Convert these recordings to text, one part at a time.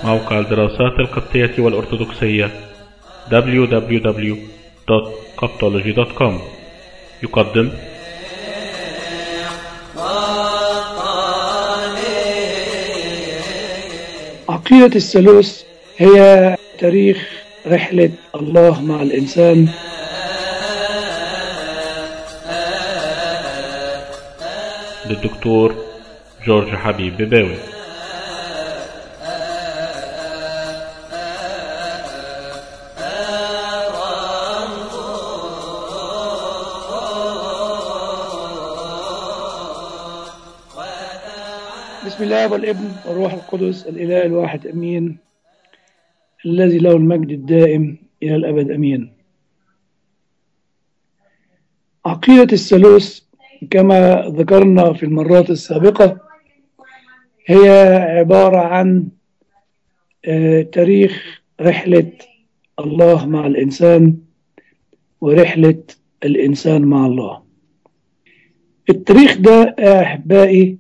موقع الدراسات القبطية والأرثوذكسية www.coptology.com يقدم عقيدة الثالوث هي تاريخ رحلة الله مع الإنسان للدكتور جورج حبيب بباوي بسم الله والابن والروح القدس الإله الواحد أمين الذي له المجد الدائم إلى الأبد أمين عقيدة الثالوث كما ذكرنا في المرات السابقة هي عبارة عن آه، تاريخ رحلة الله مع الإنسان ورحلة الإنسان مع الله التاريخ ده يا أحبائي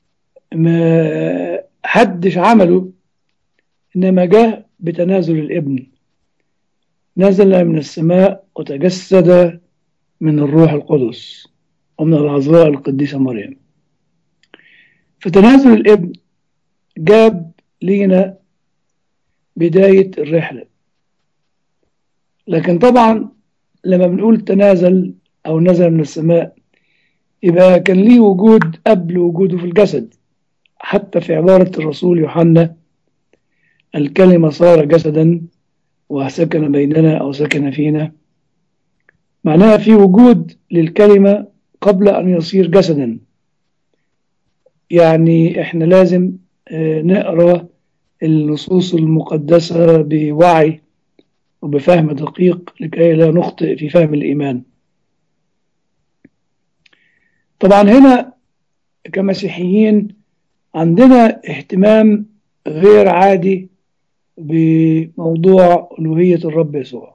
ما حدش عمله إنما جاء بتنازل الابن نزل من السماء وتجسد من الروح القدس ومن العذراء القديسة مريم فتنازل الابن جاب لينا بداية الرحلة لكن طبعا لما بنقول تنازل أو نزل من السماء يبقى كان ليه وجود قبل وجوده في الجسد حتى في عبارة الرسول يوحنا الكلمة صار جسدا وسكن بيننا أو سكن فينا معناها في وجود للكلمة قبل أن يصير جسدا يعني إحنا لازم آه، نقرأ النصوص المقدسة بوعي وبفهم دقيق لكي لا نخطئ في فهم الإيمان طبعا هنا كمسيحيين عندنا اهتمام غير عادي بموضوع ألوهية الرب يسوع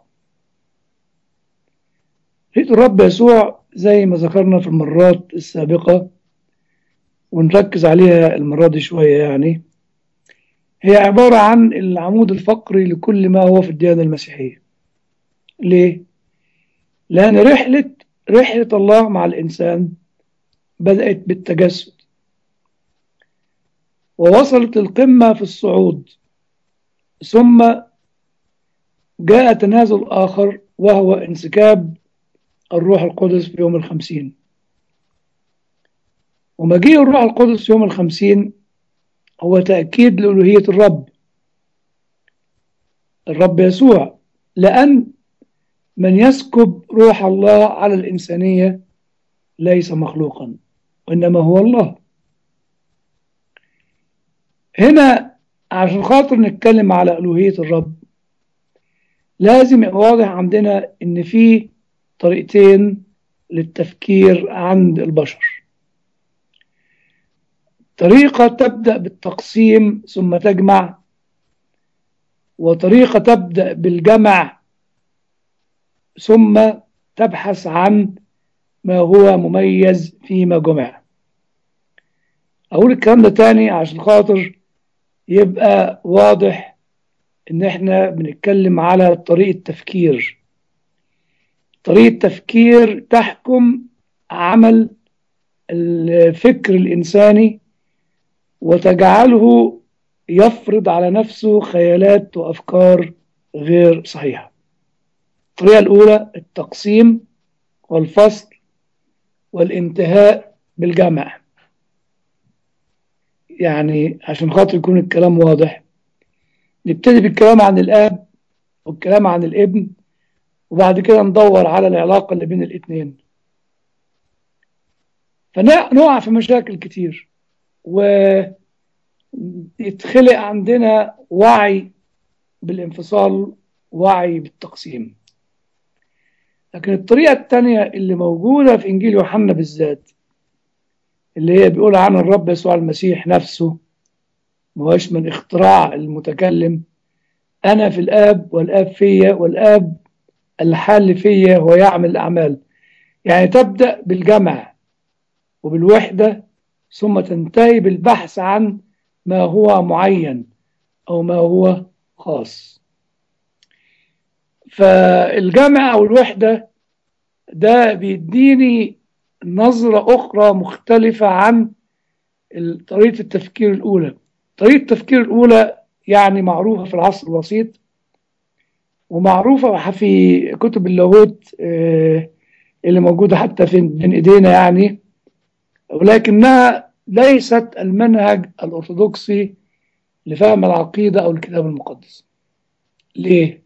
ألوهية الرب يسوع زي ما ذكرنا في المرات السابقة ونركز عليها المرة دي شوية يعني هي عبارة عن العمود الفقري لكل ما هو في الديانة المسيحية ليه؟ لأن رحلة رحلة الله مع الإنسان بدأت بالتجسد ووصلت القمة في الصعود ثم جاء تنازل آخر وهو انسكاب الروح القدس في يوم الخمسين ومجيء الروح القدس يوم الخمسين هو تأكيد لألوهية الرب الرب يسوع لأن من يسكب روح الله على الإنسانية ليس مخلوقا وإنما هو الله هنا عشان خاطر نتكلم على ألوهية الرب لازم يبقى واضح عندنا إن في طريقتين للتفكير عند البشر طريقة تبدأ بالتقسيم ثم تجمع وطريقة تبدأ بالجمع ثم تبحث عن ما هو مميز فيما جمع أقول الكلام ده تاني عشان خاطر يبقى واضح إن إحنا بنتكلم على طريقة تفكير طريقة تفكير تحكم عمل الفكر الإنساني وتجعله يفرض على نفسه خيالات وأفكار غير صحيحة الطريقة الأولى التقسيم والفصل والانتهاء بالجمع يعني عشان خاطر يكون الكلام واضح نبتدي بالكلام عن الآب والكلام عن الابن وبعد كده ندور على العلاقة اللي بين الاثنين فنقع في مشاكل كتير ويتخلق عندنا وعي بالانفصال وعي بالتقسيم لكن الطريقة التانية اللي موجودة في إنجيل يوحنا بالذات اللي هي بيقول عنها الرب يسوع المسيح نفسه مهوش من اختراع المتكلم أنا في الآب والآب فيا والآب الحال فيا هو يعمل الأعمال يعني تبدأ بالجمع وبالوحدة ثم تنتهي بالبحث عن ما هو معين أو ما هو خاص فالجمع أو الوحدة ده بيديني نظرة أخرى مختلفة عن طريقة التفكير الأولى طريقة التفكير الأولى يعني معروفة في العصر الوسيط ومعروفة في كتب اللاهوت اللي موجودة حتى في بين إيدينا يعني ولكنها ليست المنهج الأرثوذكسي لفهم العقيدة أو الكتاب المقدس ليه؟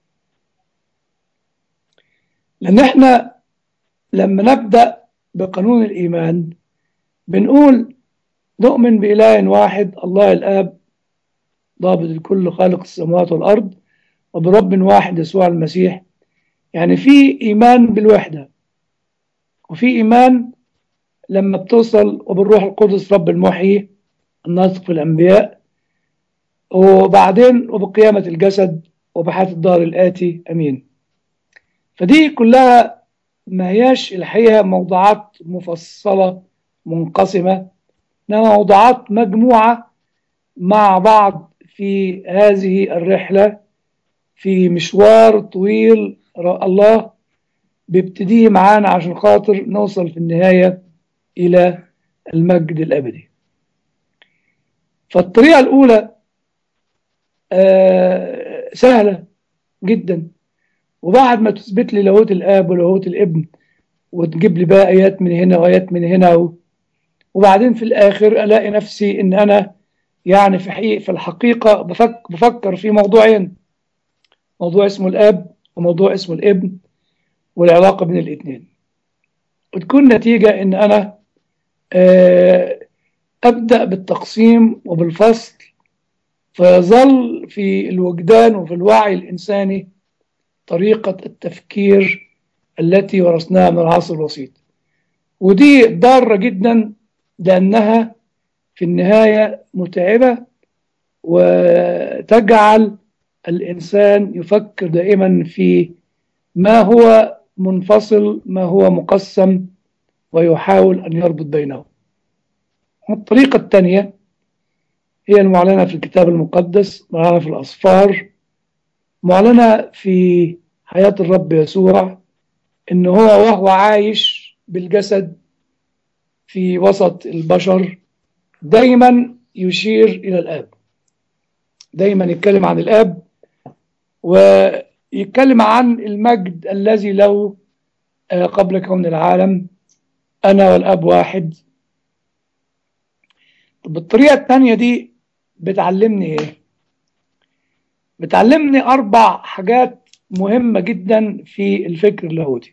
لأن احنا لما نبدأ بقانون الإيمان بنقول نؤمن بإله واحد الله الآب ضابط الكل خالق السماوات والأرض وبرب واحد يسوع المسيح يعني في إيمان بالوحدة وفي إيمان لما بتوصل وبالروح القدس رب المحيي الناطق في الأنبياء وبعدين وبقيامة الجسد وبحياة الدار الآتي أمين فدي كلها ما هياش الحقيقة موضوعات مفصلة منقسمة إنما موضوعات مجموعة مع بعض في هذه الرحلة في مشوار طويل الله بيبتديه معانا عشان خاطر نوصل في النهاية إلى المجد الأبدي فالطريقة الأولى آه سهلة جدا وبعد ما تثبت لي لاهوت الآب ولاهوت الابن وتجيب لي بقى آيات من هنا وآيات من هنا و... وبعدين في الآخر ألاقي نفسي إن أنا يعني في حقيقة في الحقيقة بفك بفكر في موضوعين موضوع اسمه الآب وموضوع اسمه الابن والعلاقة بين الاثنين وتكون نتيجة إن أنا أبدأ بالتقسيم وبالفصل فيظل في الوجدان وفي الوعي الإنساني طريقة التفكير التي ورثناها من العصر الوسيط ودي ضارة جدا لأنها في النهاية متعبة وتجعل الإنسان يفكر دائما في ما هو منفصل ما هو مقسم ويحاول أن يربط بينهم الطريقة الثانية هي المعلنة في الكتاب المقدس معلنة في الأصفار معلنة في حياة الرب يسوع إن هو وهو عايش بالجسد في وسط البشر دايما يشير إلى الآب دايما يتكلم عن الآب ويتكلم عن المجد الذي له قبل كون العالم أنا والأب واحد طب الطريقة الثانية دي بتعلمني إيه؟ بتعلمني أربع حاجات مهمة جدا في الفكر اللاهوتي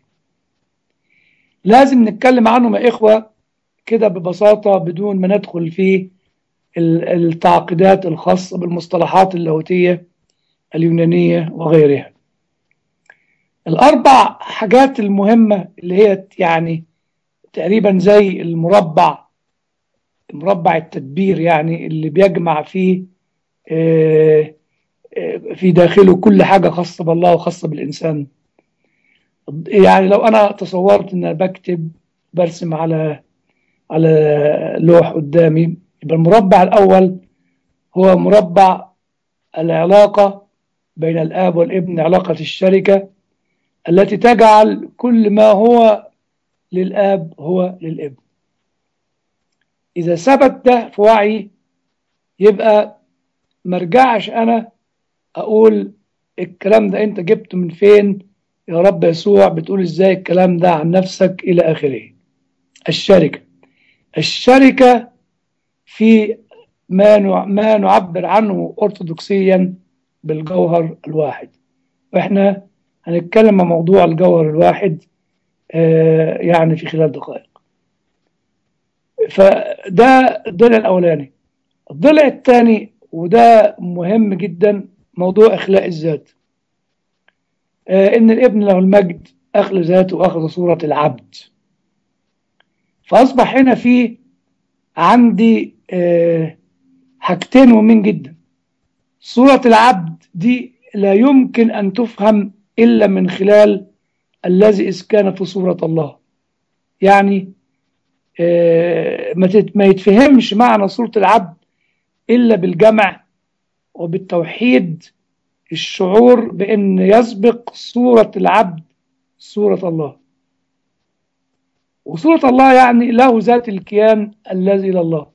لازم نتكلم عنهم يا إخوة كده ببساطة بدون ما ندخل في التعقيدات الخاصة بالمصطلحات اللاهوتية اليونانية وغيرها الأربع حاجات المهمة اللي هي يعني تقريبا زي المربع مربع التدبير يعني اللي بيجمع فيه في داخله كل حاجة خاصة بالله وخاصة بالإنسان يعني لو أنا تصورت أن بكتب برسم على على لوح قدامي يبقى المربع الأول هو مربع العلاقة بين الآب والابن علاقة الشركة التي تجعل كل ما هو للآب هو للابن إذا ثبت ده في وعي يبقى مرجعش أنا أقول الكلام ده أنت جبته من فين يا رب يسوع بتقول إزاي الكلام ده عن نفسك إلى آخره الشركة الشركة في ما ما نعبر عنه أرثوذكسيا بالجوهر الواحد وإحنا هنتكلم عن موضوع الجوهر الواحد آه يعني في خلال دقائق فده الضلع الأولاني الضلع الثاني وده مهم جدا موضوع إخلاء الذات آه إن الابن له المجد أخل ذاته وأخذ صورة العبد فأصبح هنا في عندي آه حاجتين مهمين جدا صورة العبد دي لا يمكن أن تفهم إلا من خلال الذي إذ كان في صورة الله يعني آه ما يتفهمش معنى صورة العبد إلا بالجمع وبالتوحيد الشعور بأن يسبق صورة العبد صورة الله وصورة الله يعني له ذات الكيان الذي لله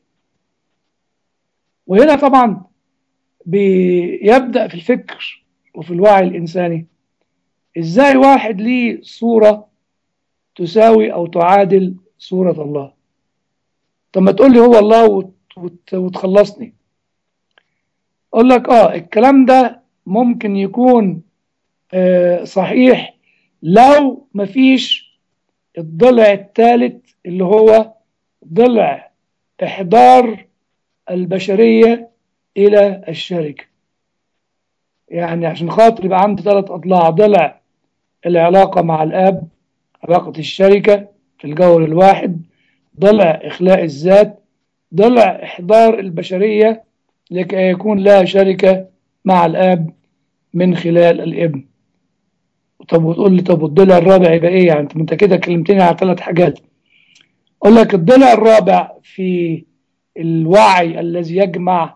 وهنا طبعا بيبدأ في الفكر وفي الوعي الإنساني إزاي واحد ليه صورة تساوي أو تعادل صورة الله طب ما تقول لي هو الله وت... وت... وتخلصني أقول لك آه الكلام ده ممكن يكون آه صحيح لو مفيش الضلع الثالث اللي هو ضلع إحضار البشرية إلى الشركة يعني عشان خاطر يبقى عندي ثلاث أضلاع ضلع العلاقة مع الآب علاقة الشركة في الجوهر الواحد ضلع إخلاء الذات ضلع إحضار البشرية لكي يكون لها شركة مع الآب من خلال الابن طب وتقول لي طب والضلع الرابع يبقى ايه يعني انت كده كلمتني على ثلاث حاجات اقول لك الضلع الرابع في الوعي الذي يجمع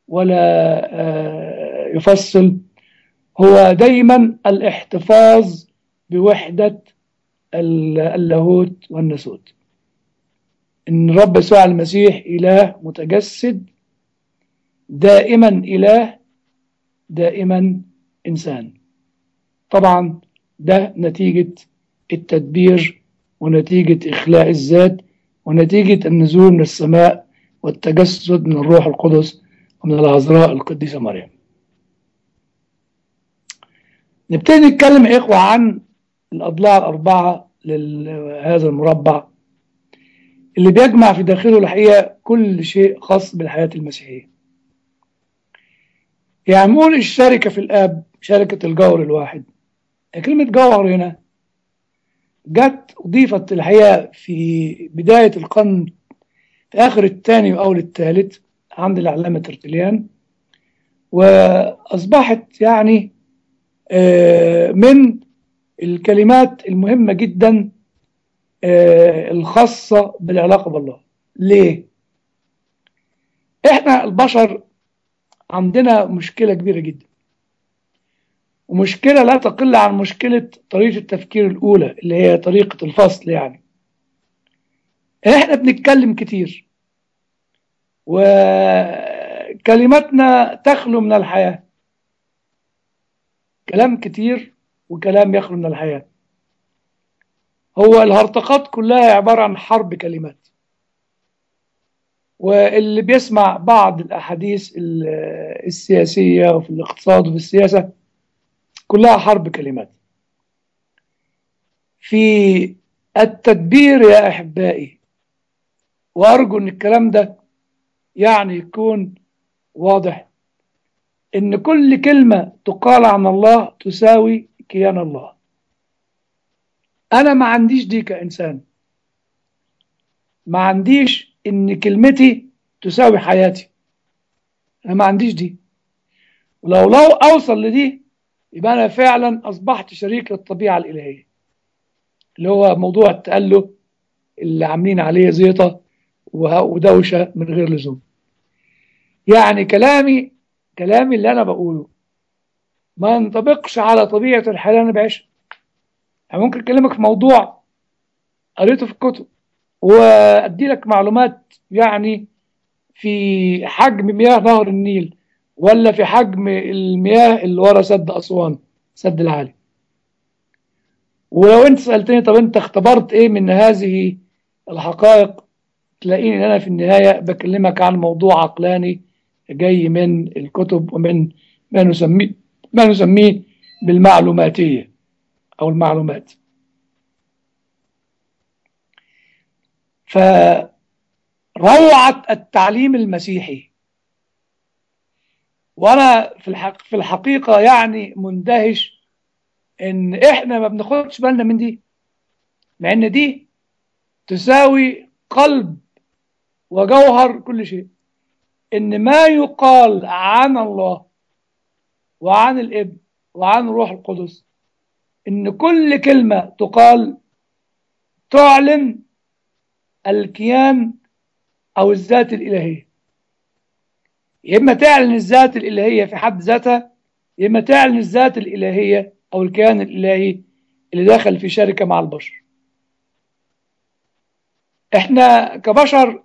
ولا يفصل هو دايما الاحتفاظ بوحدة اللاهوت والناسوت ان الرب يسوع المسيح اله متجسد دائما اله دائما انسان طبعا ده نتيجة التدبير ونتيجة إخلاء الذات ونتيجة النزول من السماء والتجسد من الروح القدس ومن العذراء القديسة مريم نبتدي نتكلم يا إخوة عن الأضلاع الأربعة لهذا المربع اللي بيجمع في داخله الحقيقة كل شيء خاص بالحياة المسيحية يعني نقول الشركة في الآب شركة الجوهر الواحد كلمة جوهر هنا جت أضيفت الحقيقة في بداية القرن في آخر الثاني وأول الثالث عند العلامة ترتليان وأصبحت يعني من الكلمات المهمة جدا الخاصة بالعلاقة بالله ليه؟ احنا البشر عندنا مشكلة كبيرة جدا ومشكلة لا تقل عن مشكلة طريقة التفكير الأولى اللي هي طريقة الفصل يعني احنا بنتكلم كتير وكلماتنا تخلو من الحياة كلام كتير وكلام يخلو من الحياة هو الهرطقات كلها عبارة عن حرب كلمات واللي بيسمع بعض الأحاديث السياسية وفي الاقتصاد وفي السياسة كلها حرب كلمات في التدبير يا أحبائي وأرجو أن الكلام ده يعني يكون واضح أن كل كلمة تقال عن الله تساوي كيان الله أنا ما عنديش دي كإنسان ما عنديش ان كلمتي تساوي حياتي انا ما عنديش دي ولو لو اوصل لدي يبقى انا فعلا اصبحت شريك للطبيعه الالهيه اللي هو موضوع التأله اللي عاملين عليه زيطه ودوشه من غير لزوم يعني كلامي كلامي اللي انا بقوله ما ينطبقش على طبيعه الحياه اللي انا بعيشها يعني ممكن اكلمك في موضوع قريته في الكتب وادي لك معلومات يعني في حجم مياه نهر النيل ولا في حجم المياه اللي ورا سد اسوان سد العالي ولو انت سالتني طب انت اختبرت ايه من هذه الحقائق تلاقيني ان انا في النهايه بكلمك عن موضوع عقلاني جاي من الكتب ومن ما نسميه ما نسميه بالمعلوماتيه او المعلومات فروعة التعليم المسيحي وانا في الحق في الحقيقه يعني مندهش ان احنا ما بناخدش بالنا من دي مع ان دي تساوي قلب وجوهر كل شيء ان ما يقال عن الله وعن الابن وعن الروح القدس ان كل كلمه تقال تعلن الكيان او الذات الالهيه يا إما تعلن الذات الإلهية في حد ذاتها يا إما تعلن الذات الإلهية أو الكيان الإلهي اللي داخل في شركة مع البشر إحنا كبشر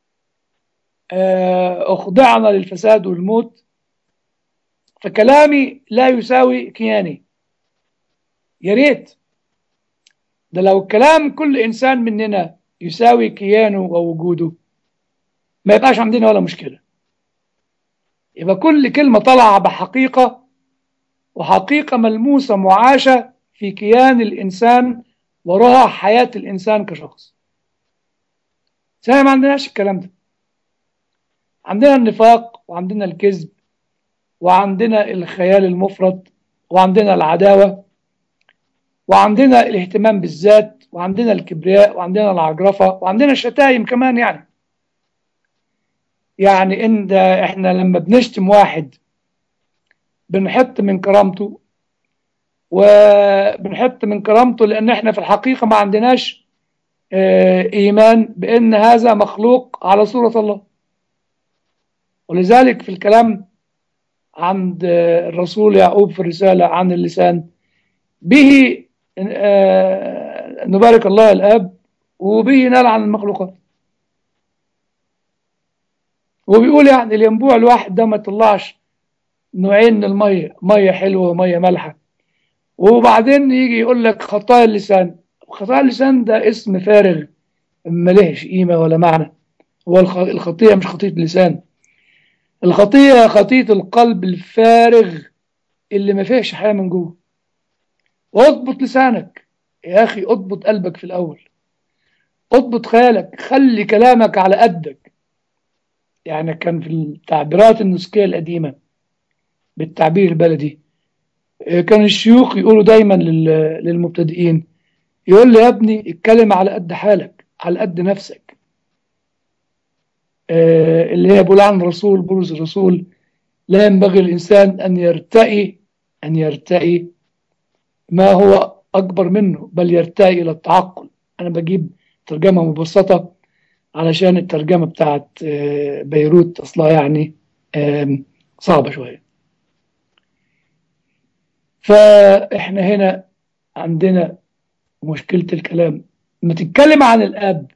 أخضعنا للفساد والموت فكلامي لا يساوي كياني يا ريت ده لو كلام كل إنسان مننا يساوي كيانه ووجوده ما يبقاش عندنا ولا مشكلة يبقى كل كلمة طالعة بحقيقة وحقيقة ملموسة معاشة في كيان الإنسان وراها حياة الإنسان كشخص زي ما عندناش الكلام ده عندنا النفاق وعندنا الكذب وعندنا الخيال المفرط وعندنا العداوة وعندنا الاهتمام بالذات وعندنا الكبرياء وعندنا العجرفة وعندنا الشتايم كمان يعني يعني ان احنا لما بنشتم واحد بنحط من كرامته وبنحط من كرامته لان احنا في الحقيقة ما عندناش اه ايمان بان هذا مخلوق على صورة الله ولذلك في الكلام عند الرسول يعقوب في الرسالة عن اللسان به اه نبارك الله الاب وبه نلعن المخلوقات وبيقول يعني الينبوع الواحد ده ما طلعش نوعين من الميه ميه حلوه وميه مالحه وبعدين يجي يقول لك خطايا اللسان خطايا اللسان ده اسم فارغ ملهش قيمه ولا معنى هو الخطيه مش خطيه اللسان الخطيه خطيه القلب الفارغ اللي ما فيهش حياه من جوه واضبط لسانك يا اخي اضبط قلبك في الاول اضبط خيالك خلي كلامك على قدك يعني كان في التعبيرات النسكية القديمة بالتعبير البلدي كان الشيوخ يقولوا دايما للمبتدئين يقول لي يا ابني اتكلم على قد حالك على قد نفسك اللي هي بقول عن الرسول بولس الرسول لا ينبغي الإنسان أن يرتئي أن يرتئي ما هو أكبر منه بل يرتئي إلى التعقل أنا بجيب ترجمة مبسطة علشان الترجمة بتاعت بيروت أصلها يعني صعبة شوية فإحنا هنا عندنا مشكلة الكلام لما تتكلم عن الآب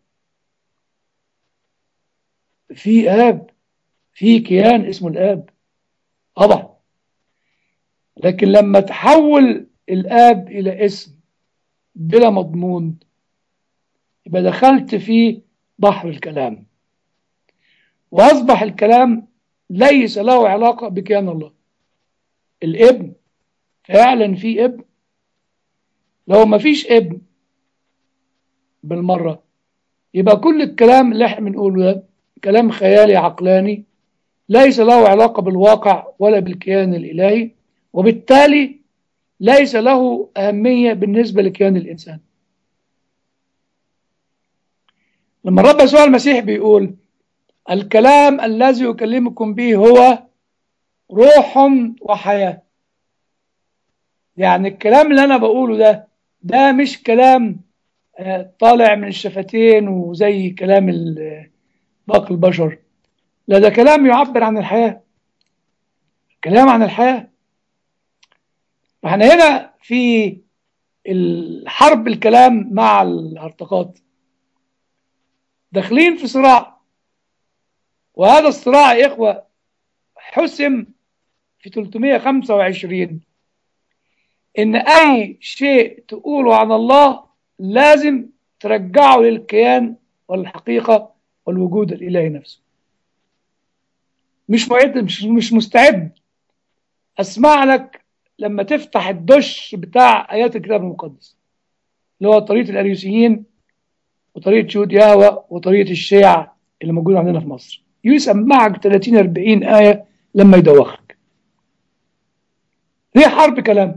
في آب في كيان اسمه الآب طبعا لكن لما تحول الآب إلى اسم بلا مضمون يبقى دخلت في بحر الكلام وأصبح الكلام ليس له علاقة بكيان الله الابن فعلا في ابن لو ما فيش ابن بالمرة يبقى كل الكلام اللي احنا بنقوله ده كلام خيالي عقلاني ليس له علاقة بالواقع ولا بالكيان الإلهي وبالتالي ليس له أهمية بالنسبة لكيان الإنسان لما الرب يسوع المسيح بيقول الكلام الذي يكلمكم به هو روح وحياة يعني الكلام اللي أنا بقوله ده ده مش كلام طالع من الشفتين وزي كلام باقي البشر لا ده كلام يعبر عن الحياة كلام عن الحياة احنا هنا في الحرب الكلام مع الهرطقات داخلين في صراع وهذا الصراع يا إخوة حسم في 325 إن أي شيء تقوله عن الله لازم ترجعه للكيان والحقيقة والوجود الإلهي نفسه مش معد مش, مش مستعد أسمع لك لما تفتح الدش بتاع آيات الكتاب المقدس اللي هو طريقة الأريوسيين وطريقة شهود يهوى وطريقة الشيع اللي موجودة عندنا في مصر يسمعك 30 40 آية لما يدوخك هي حرب كلام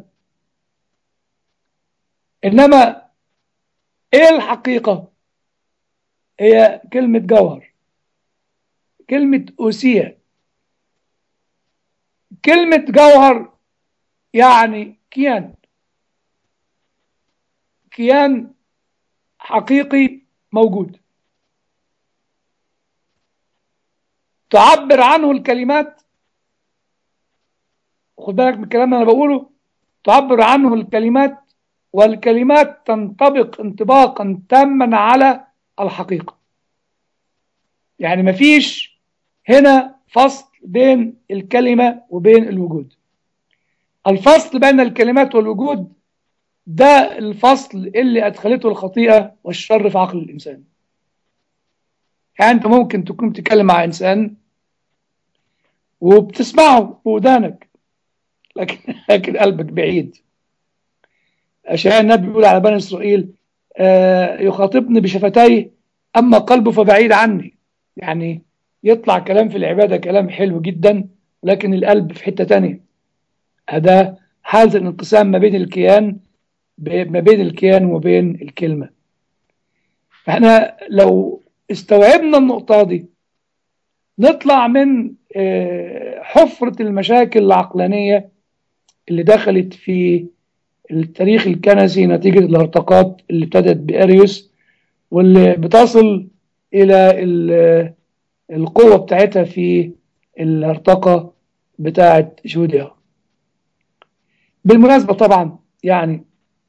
إنما إيه الحقيقة هي كلمة جوهر كلمة أوسية كلمة جوهر يعني كيان كيان حقيقي موجود تعبر عنه الكلمات خد بالك من الكلام اللي انا بقوله تعبر عنه الكلمات والكلمات تنطبق انطباقا تاما على الحقيقة يعني مفيش هنا فصل بين الكلمة وبين الوجود الفصل بين الكلمات والوجود ده الفصل اللي أدخلته الخطيئة والشر في عقل الإنسان يعني أنت ممكن تكون بتتكلم مع إنسان وبتسمعه بودانك لكن لكن قلبك بعيد أشعياء النبي بيقول على بني إسرائيل آه يخاطبني بشفتيه أما قلبه فبعيد عني يعني يطلع كلام في العبادة كلام حلو جدا لكن القلب في حتة تانية هذا حالة الانقسام ما بين الكيان ما بين الكيان وبين الكلمة فاحنا لو استوعبنا النقطة دي نطلع من حفرة المشاكل العقلانية اللي دخلت في التاريخ الكنسي نتيجة الارتقاط اللي ابتدت بأريوس واللي بتصل إلى القوة بتاعتها في الارتقى بتاعت جوديا بالمناسبة طبعا يعني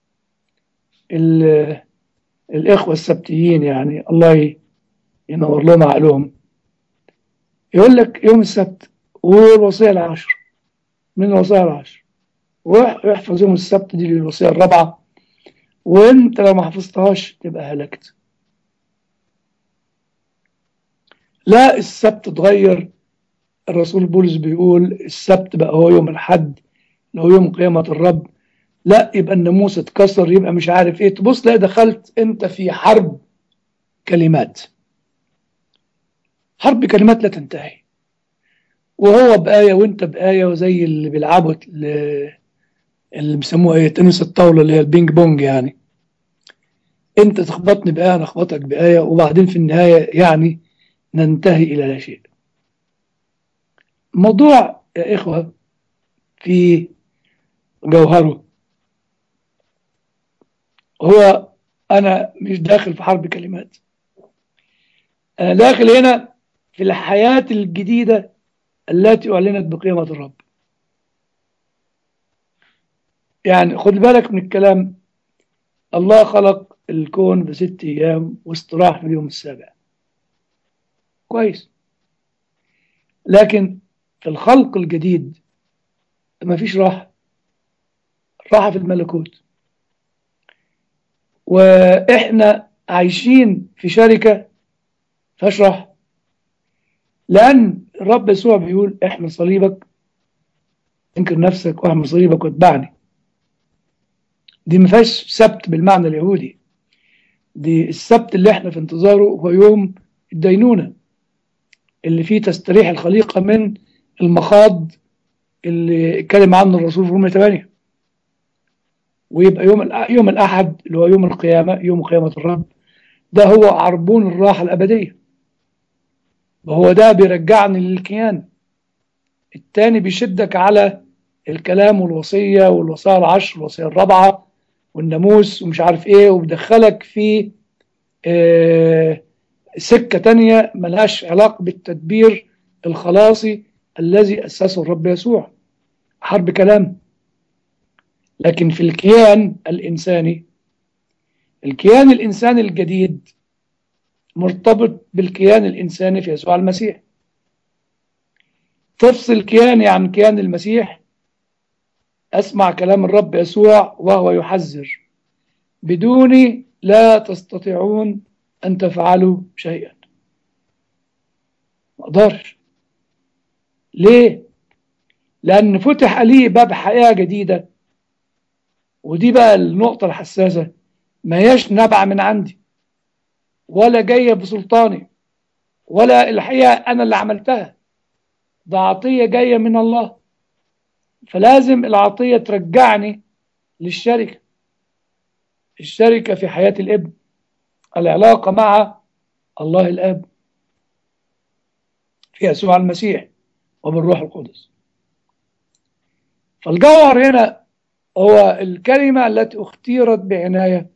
الإخوة السبتيين يعني الله ينور لهم عقلهم يقول لك يوم السبت والوصية العشر من الوصية العشر ويحفظ يوم السبت دي الوصية الرابعة وانت لو ما حفظتهاش تبقى هلكت لا السبت اتغير الرسول بولس بيقول السبت بقى هو يوم الحد اللي هو يوم قيامة الرب لا يبقى الناموس اتكسر يبقى مش عارف ايه تبص تلاقي دخلت انت في حرب كلمات حرب كلمات لا تنتهي وهو بآية وانت بآية وزي اللي بيلعبوا اللي بيسموها ايه تنس الطاولة اللي هي البينج بونج يعني انت تخبطني بآية انا اخبطك بآية وبعدين في النهاية يعني ننتهي إلى لا شيء موضوع يا إخوة في جوهره هو أنا مش داخل في حرب كلمات أنا داخل هنا في الحياة الجديدة التي أعلنت بقيمة الرب يعني خد بالك من الكلام الله خلق الكون بست أيام واستراح في اليوم السابع كويس لكن في الخلق الجديد ما فيش راحة راحة في الملكوت وإحنا عايشين في شركة فيهاش راحة لأن الرب يسوع بيقول احمل صليبك انكر نفسك واحمل صليبك واتبعني دي ما فيهاش سبت بالمعنى اليهودي دي السبت اللي احنا في انتظاره هو يوم الدينونة اللي فيه تستريح الخليقة من المخاض اللي اتكلم عنه الرسول في رومية 8 ويبقى يوم يوم الأحد اللي هو يوم القيامة يوم قيامة الرب ده هو عربون الراحة الأبدية وهو ده بيرجعني للكيان التاني بيشدك على الكلام والوصية والوصايا العشر والوصية الرابعة والناموس ومش عارف ايه وبيدخلك في آه سكة تانية ملهاش علاقة بالتدبير الخلاصي الذي أسسه الرب يسوع حرب كلام لكن في الكيان الإنساني الكيان الإنساني الجديد مرتبط بالكيان الإنساني في يسوع المسيح تفصل كياني عن كيان المسيح أسمع كلام الرب يسوع وهو يحذر بدوني لا تستطيعون أن تفعلوا شيئا ما أقدرش ليه؟ لأن فتح لي باب حياة جديدة ودي بقى النقطة الحساسة ما هياش نابعة من عندي ولا جاية بسلطاني ولا الحقيقة أنا اللي عملتها ده عطية جاية من الله فلازم العطية ترجعني للشركة الشركة في حياة الابن العلاقة مع الله الآب في يسوع المسيح وبالروح القدس فالجوهر هنا هو الكلمة التي اختيرت بعناية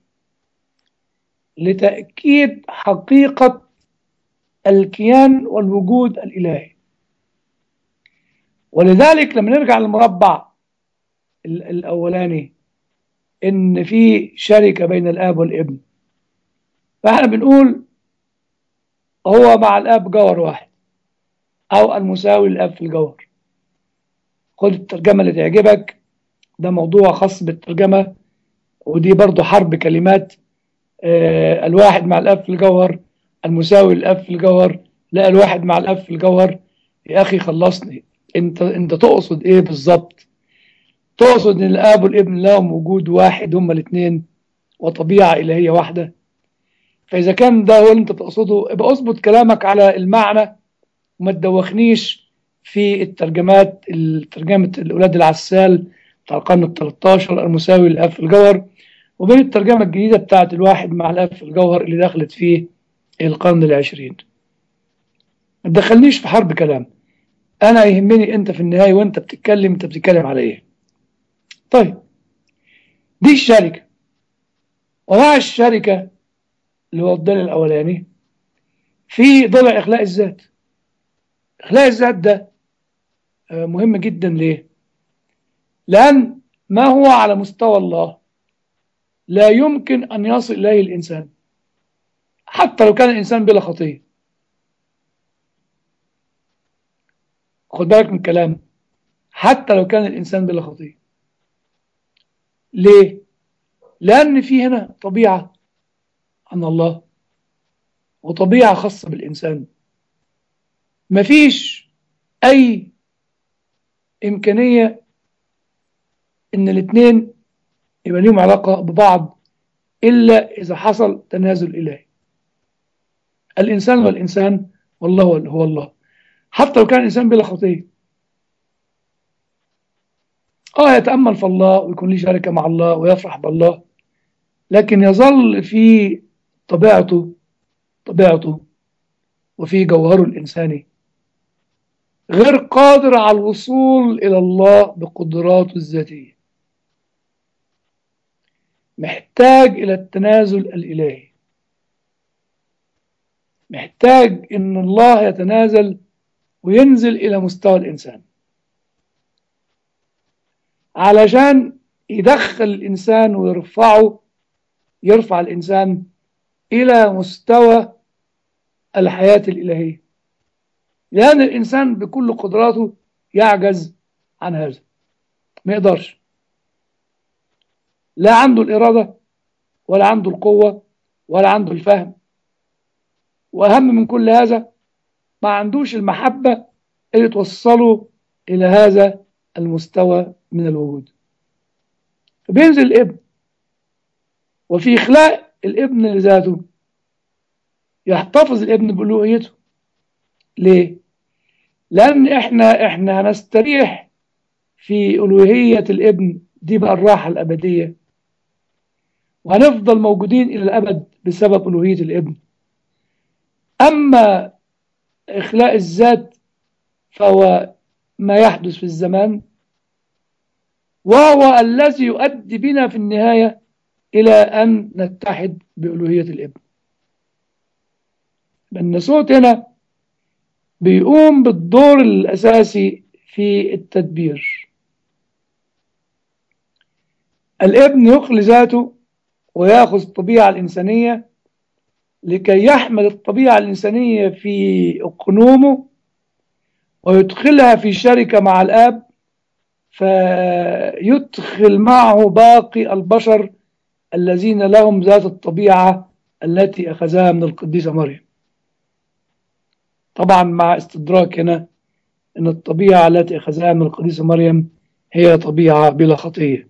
لتأكيد حقيقة الكيان والوجود الإلهي ولذلك لما نرجع للمربع ال- الأولاني إن في شركة بين الآب والابن فإحنا بنقول هو مع الآب جوهر واحد أو المساوي للآب في الجوهر خد الترجمة اللي تعجبك ده موضوع خاص بالترجمة ودي برضو حرب كلمات آه، الواحد مع الأب في الجوهر المساوي للأب في الجوهر لا الواحد مع الأب في الجوهر يا أخي خلصني أنت أنت تقصد إيه بالظبط؟ تقصد إن الآب والابن لهم وجود واحد هما الاثنين وطبيعة إلهية واحدة فإذا كان ده هو اللي أنت تقصده يبقى أظبط كلامك على المعنى وما تدوخنيش في الترجمات ترجمة الأولاد العسال بتاع القرن ال 13 المساوي للأب في الجوهر وبين الترجمة الجديدة بتاعت الواحد مع الأب في الجوهر اللي دخلت فيه القرن العشرين ما تدخلنيش في حرب كلام أنا يهمني أنت في النهاية وأنت بتتكلم أنت بتتكلم على إيه طيب دي الشركة ومع الشركة اللي هو الضلع الأولاني في ضلع إخلاء الذات إخلاء الذات ده آه، مهم جدا ليه؟ لأن ما هو على مستوى الله لا يمكن أن يصل إليه الإنسان حتى لو كان الإنسان بلا خطية خد بالك من الكلام حتى لو كان الإنسان بلا خطية ليه؟ لأن في هنا طبيعة عن الله وطبيعة خاصة بالإنسان مفيش أي إمكانية إن الاثنين يبقى ليهم علاقة ببعض إلا إذا حصل تنازل إلهي الإنسان والإنسان والله هو الله حتى لو كان الإنسان بلا خطية آه يتأمل في الله ويكون ليه شركة مع الله ويفرح بالله لكن يظل في طبيعته طبيعته وفي جوهره الإنساني غير قادر على الوصول إلى الله بقدراته الذاتية محتاج إلى التنازل الإلهي محتاج إن الله يتنازل وينزل إلى مستوى الإنسان علشان يدخل الإنسان ويرفعه يرفع الإنسان إلى مستوى الحياة الإلهية لأن الإنسان بكل قدراته يعجز عن هذا ما يقدرش لا عنده الإرادة ولا عنده القوة ولا عنده الفهم وأهم من كل هذا ما عندوش المحبة اللي توصله إلى هذا المستوى من الوجود فبينزل الابن وفي إخلاء الابن لذاته يحتفظ الابن بألوهيته ليه؟ لأن إحنا إحنا هنستريح في ألوهية الابن دي بقى الراحة الأبدية وهنفضل موجودين إلى الأبد بسبب ألوهية الابن أما إخلاء الذات فهو ما يحدث في الزمان وهو الذي يؤدي بنا في النهاية إلى أن نتحد بألوهية الابن النسوت هنا بيقوم بالدور الأساسي في التدبير الابن يخلي ذاته ويأخذ الطبيعة الإنسانية لكي يحمل الطبيعة الإنسانية في أقنومه ويدخلها في شركة مع الآب فيدخل معه باقي البشر الذين لهم ذات الطبيعة التي أخذها من القديسة مريم طبعا مع استدراك هنا أن الطبيعة التي أخذها من القديسة مريم هي طبيعة بلا خطية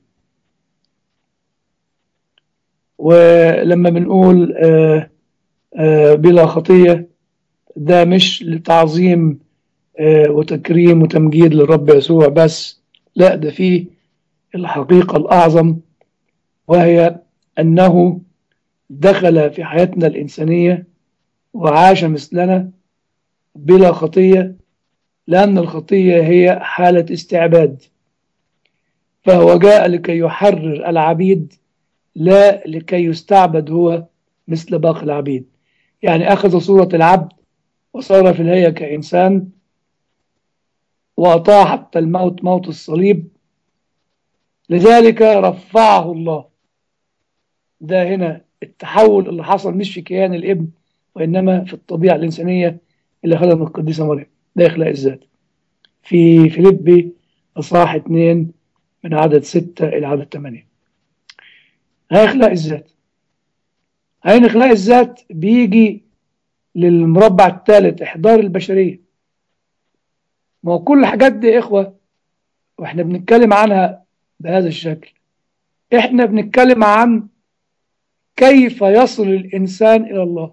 ولما بنقول آه آه بلا خطية ده مش لتعظيم آه وتكريم وتمجيد للرب يسوع بس لا ده فيه الحقيقة الأعظم وهي أنه دخل في حياتنا الإنسانية وعاش مثلنا بلا خطية لأن الخطية هي حالة استعباد فهو جاء لكي يحرر العبيد لا لكي يستعبد هو مثل باقي العبيد يعني أخذ صورة العبد وصار في الهيئة كإنسان وأطاع حتى الموت موت الصليب لذلك رفعه الله ده هنا التحول اللي حصل مش في كيان الابن وإنما في الطبيعة الإنسانية اللي خلقها من القديسة مريم ده إخلاء الذات في فيليبي أصحاح 2 من عدد 6 إلى عدد 8 هاي إخلاء الذات هاي إخلاء الذات بيجي للمربع الثالث إحضار البشرية ما هو كل الحاجات دي يا إخوة وإحنا بنتكلم عنها بهذا الشكل إحنا بنتكلم عن كيف يصل الإنسان إلى الله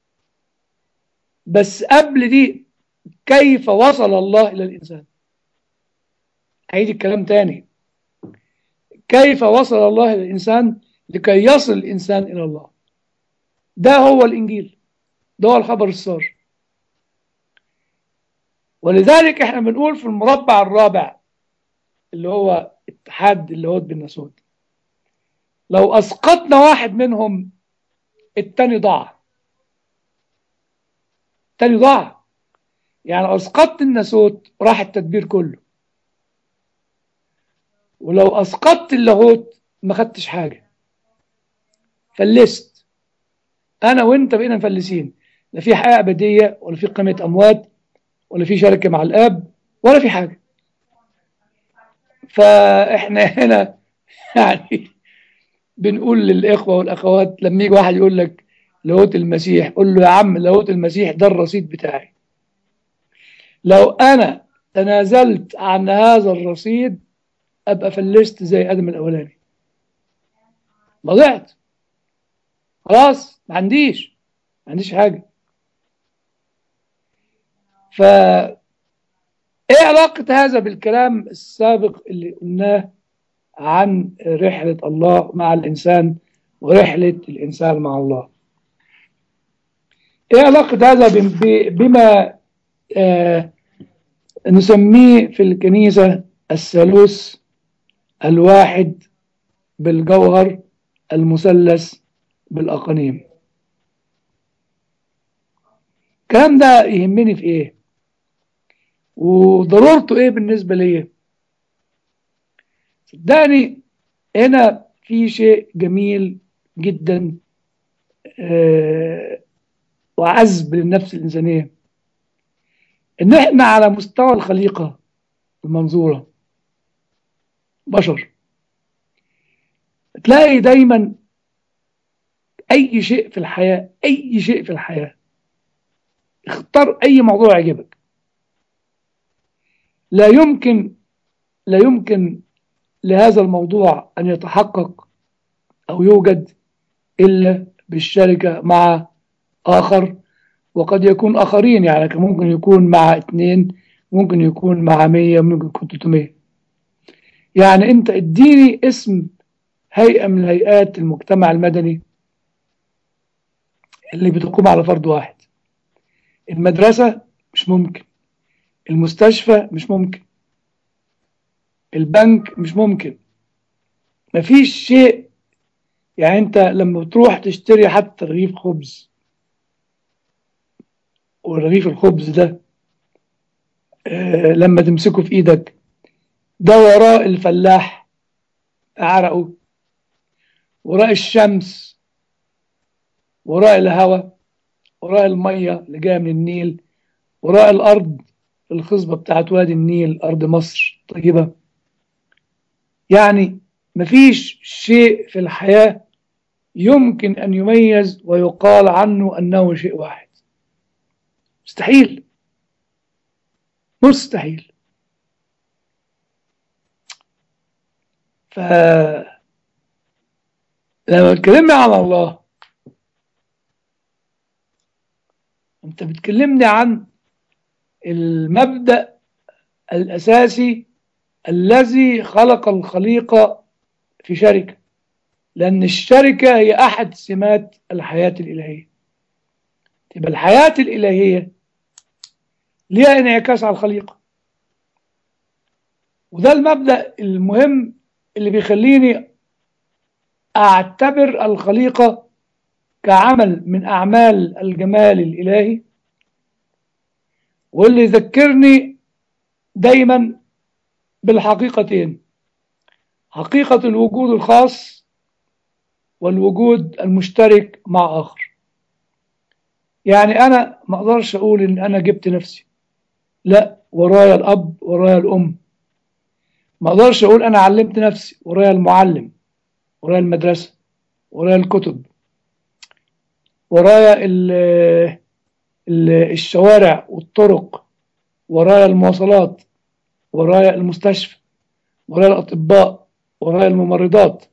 بس قبل دي كيف وصل الله إلى الإنسان عيد الكلام تاني كيف وصل الله إلى الإنسان لكي يصل الإنسان إلى الله ده هو الإنجيل ده هو الخبر السار ولذلك احنا بنقول في المربع الرابع اللي هو اتحاد اللاهوت بالناسوت لو اسقطنا واحد منهم التاني ضاع التاني ضاع يعني اسقطت الناسوت راح التدبير كله ولو اسقطت اللاهوت ما خدتش حاجه فلست انا وانت بقينا مفلسين لا في حياه ابديه ولا في قيمه اموات ولا في شركه مع الاب ولا في حاجه فاحنا هنا يعني بنقول للاخوه والاخوات لما يجي واحد يقول لك لاهوت المسيح قول له يا عم لاهوت المسيح ده الرصيد بتاعي لو انا تنازلت عن هذا الرصيد ابقى فلست زي ادم الاولاني ضعت خلاص ما عنديش ما عنديش حاجه ف ايه علاقة هذا بالكلام السابق اللي قلناه عن رحلة الله مع الإنسان ورحلة الإنسان مع الله ايه علاقة هذا بما آه نسميه في الكنيسة الثالوث الواحد بالجوهر المثلث بالأقانيم الكلام ده يهمني في ايه وضرورته ايه بالنسبة ليا صدقني هنا في شيء جميل جدا آه وعذب للنفس الإنسانية إن إحنا على مستوى الخليقة المنظورة بشر تلاقي دايما أي شيء في الحياة أي شيء في الحياة اختار أي موضوع يعجبك لا يمكن لا يمكن لهذا الموضوع أن يتحقق أو يوجد إلا بالشركة مع آخر وقد يكون آخرين يعني ممكن يكون مع اثنين ممكن يكون مع مية ممكن يكون 300 يعني أنت اديني اسم هيئة من هيئات المجتمع المدني اللي بتقوم على فرد واحد المدرسة مش ممكن المستشفى مش ممكن البنك مش ممكن مفيش شيء يعني انت لما بتروح تشتري حتى رغيف خبز ورغيف الخبز ده آه لما تمسكه في ايدك ده وراء الفلاح عرقه وراء الشمس وراء الهواء وراء المية اللي جاية من النيل وراء الأرض الخصبة بتاعت وادي النيل أرض مصر طيبة يعني مفيش شيء في الحياة يمكن أن يميز ويقال عنه أنه شيء واحد مستحيل مستحيل ف لما اتكلمنا على الله انت بتكلمني عن المبدأ الأساسي الذي خلق الخليقة في شركة لأن الشركة هي أحد سمات الحياة الإلهية تبقى الحياة الإلهية ليها انعكاس على الخليقة وده المبدأ المهم اللي بيخليني أعتبر الخليقة كعمل من أعمال الجمال الإلهي واللي يذكرني دايما بالحقيقتين حقيقة الوجود الخاص والوجود المشترك مع آخر يعني أنا ما أقدرش أقول إن أنا جبت نفسي لا ورايا الأب ورايا الأم ما أقدرش أقول أنا علمت نفسي ورايا المعلم ورايا المدرسة ورايا الكتب ورايا ال ال الشوارع والطرق ورايا المواصلات ورايا المستشفى ورايا الأطباء ورايا الممرضات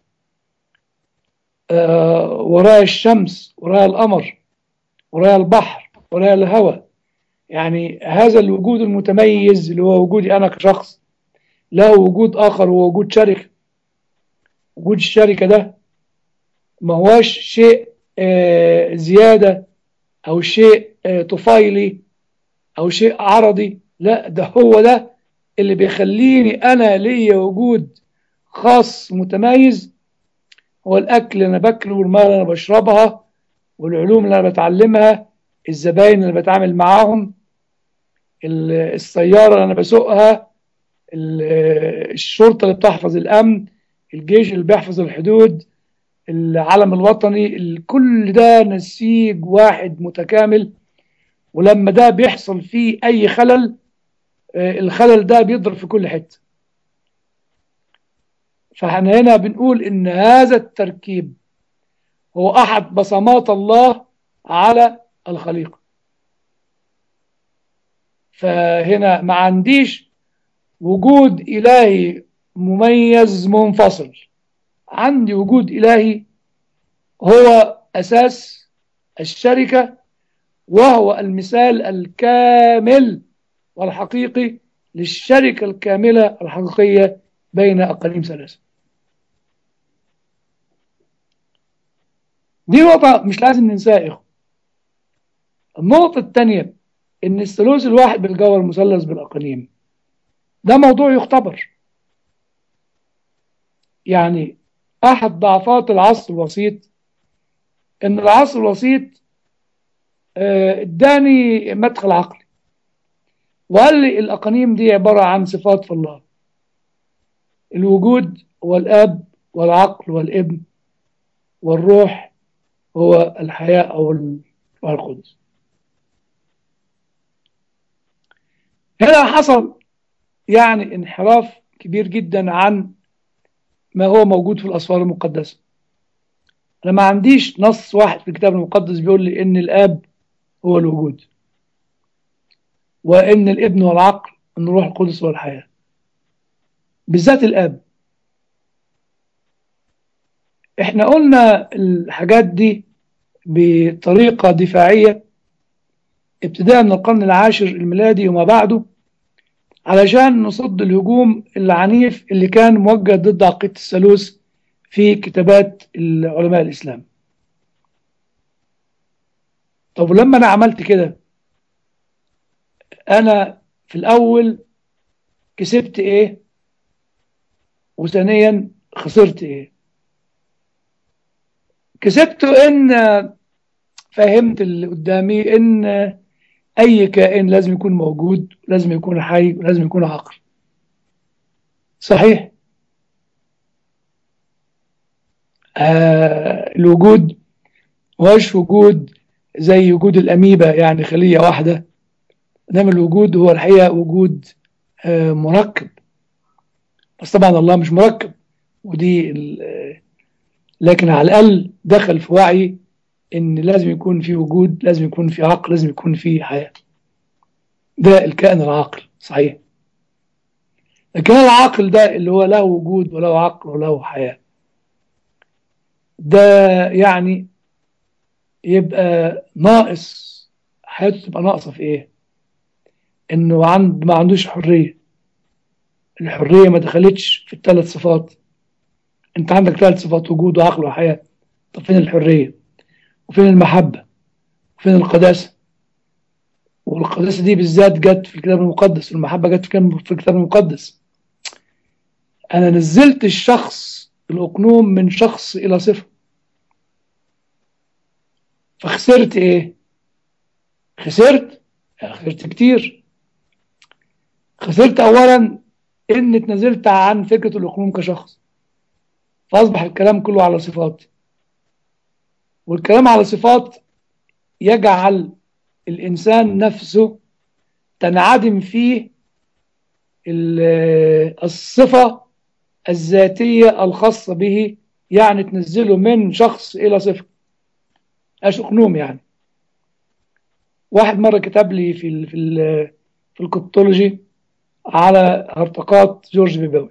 آه، ورايا الشمس ورايا القمر ورايا البحر ورايا الهواء يعني هذا الوجود المتميز اللي هو وجودي أنا كشخص له وجود آخر هو وجود شركة وجود الشركة ده ما هواش شيء آه، زيادة أو شيء آه، طفيلي أو شيء عرضي لا ده هو ده اللي بيخليني أنا ليا وجود خاص متميز هو الأكل اللي أنا باكله والمية اللي أنا بشربها والعلوم اللي أنا بتعلمها الزباين اللي بتعامل معاهم ال- السيارة اللي أنا بسوقها ال- الشرطة اللي بتحفظ الأمن الجيش اللي بيحفظ الحدود العلم الوطني ال- كل ده نسيج واحد متكامل ولما ده بيحصل فيه أي خلل آه، الخلل ده بيضرب في كل حتة فاحنا هنا بنقول إن هذا التركيب هو أحد بصمات الله على الخليقة فهنا ما عنديش وجود إلهي مميز منفصل عندي وجود إلهي هو أساس الشركة وهو المثال الكامل والحقيقي للشركة الكاملة الحقيقية بين أقاليم ثلاثة دي نقطة مش لازم ننساها يا إخوة. النقطة الثانية إن الثالوث الواحد بالجوهر المثلث بالأقاليم ده موضوع يختبر يعني أحد ضعفات العصر الوسيط إن العصر الوسيط آه، اداني مدخل عقلي وقال لي الأقانيم دي عبارة عن صفات في الله الوجود هو الأب والعقل والابن والروح هو الحياة أو الروح القدس هنا حصل يعني انحراف كبير جدا عن ما هو موجود في الأسفار المقدسة أنا ما عنديش نص واحد في الكتاب المقدس بيقول لي إن الآب هو الوجود وإن الابن هو العقل إن الروح القدس هو الحياة بالذات الآب إحنا قلنا الحاجات دي بطريقة دفاعية ابتداء من القرن العاشر الميلادي وما بعده علشان نصد الهجوم العنيف اللي كان موجه ضد عقيدة الثالوث في كتابات العلماء الإسلام طب ولما أنا عملت كده أنا في الأول كسبت إيه وثانيا خسرت إيه كسبت إن فهمت اللي قدامي إن أي كائن لازم يكون موجود لازم يكون حي ولازم يكون عقل صحيح آه الوجود مش وجود زي وجود الأميبا يعني خلية واحدة إنما الوجود هو الحقيقة وجود آه مركب بس طبعا الله مش مركب ودي لكن على الأقل دخل في وعي إن لازم يكون في وجود لازم يكون في عقل لازم يكون في حياة ده الكائن العاقل صحيح الكائن العاقل ده اللي هو له وجود وله عقل وله حياة ده يعني يبقى ناقص حياته تبقى ناقصة في ايه انه عند ما عندوش حرية الحرية ما دخلتش في الثلاث صفات انت عندك ثلاث صفات وجود وعقل وحياة طب فين الحرية وفين المحبة وفين القداسة والقداسة دي بالذات جت في الكتاب المقدس والمحبة جت في الكتاب المقدس أنا نزلت الشخص الأقنوم من شخص إلى صفة فخسرت إيه؟ خسرت؟ خسرت كتير خسرت اولا ان اتنازلت عن فكره الاقنوم كشخص فاصبح الكلام كله على صفات والكلام على صفات يجعل الانسان نفسه تنعدم فيه ال- الصفه الذاتيه الخاصه به يعني تنزله من شخص الى صفه ايش اقنوم يعني واحد مره كتب لي في ال في ال في الكوبتولوجي على هرطقات جورج بيباوي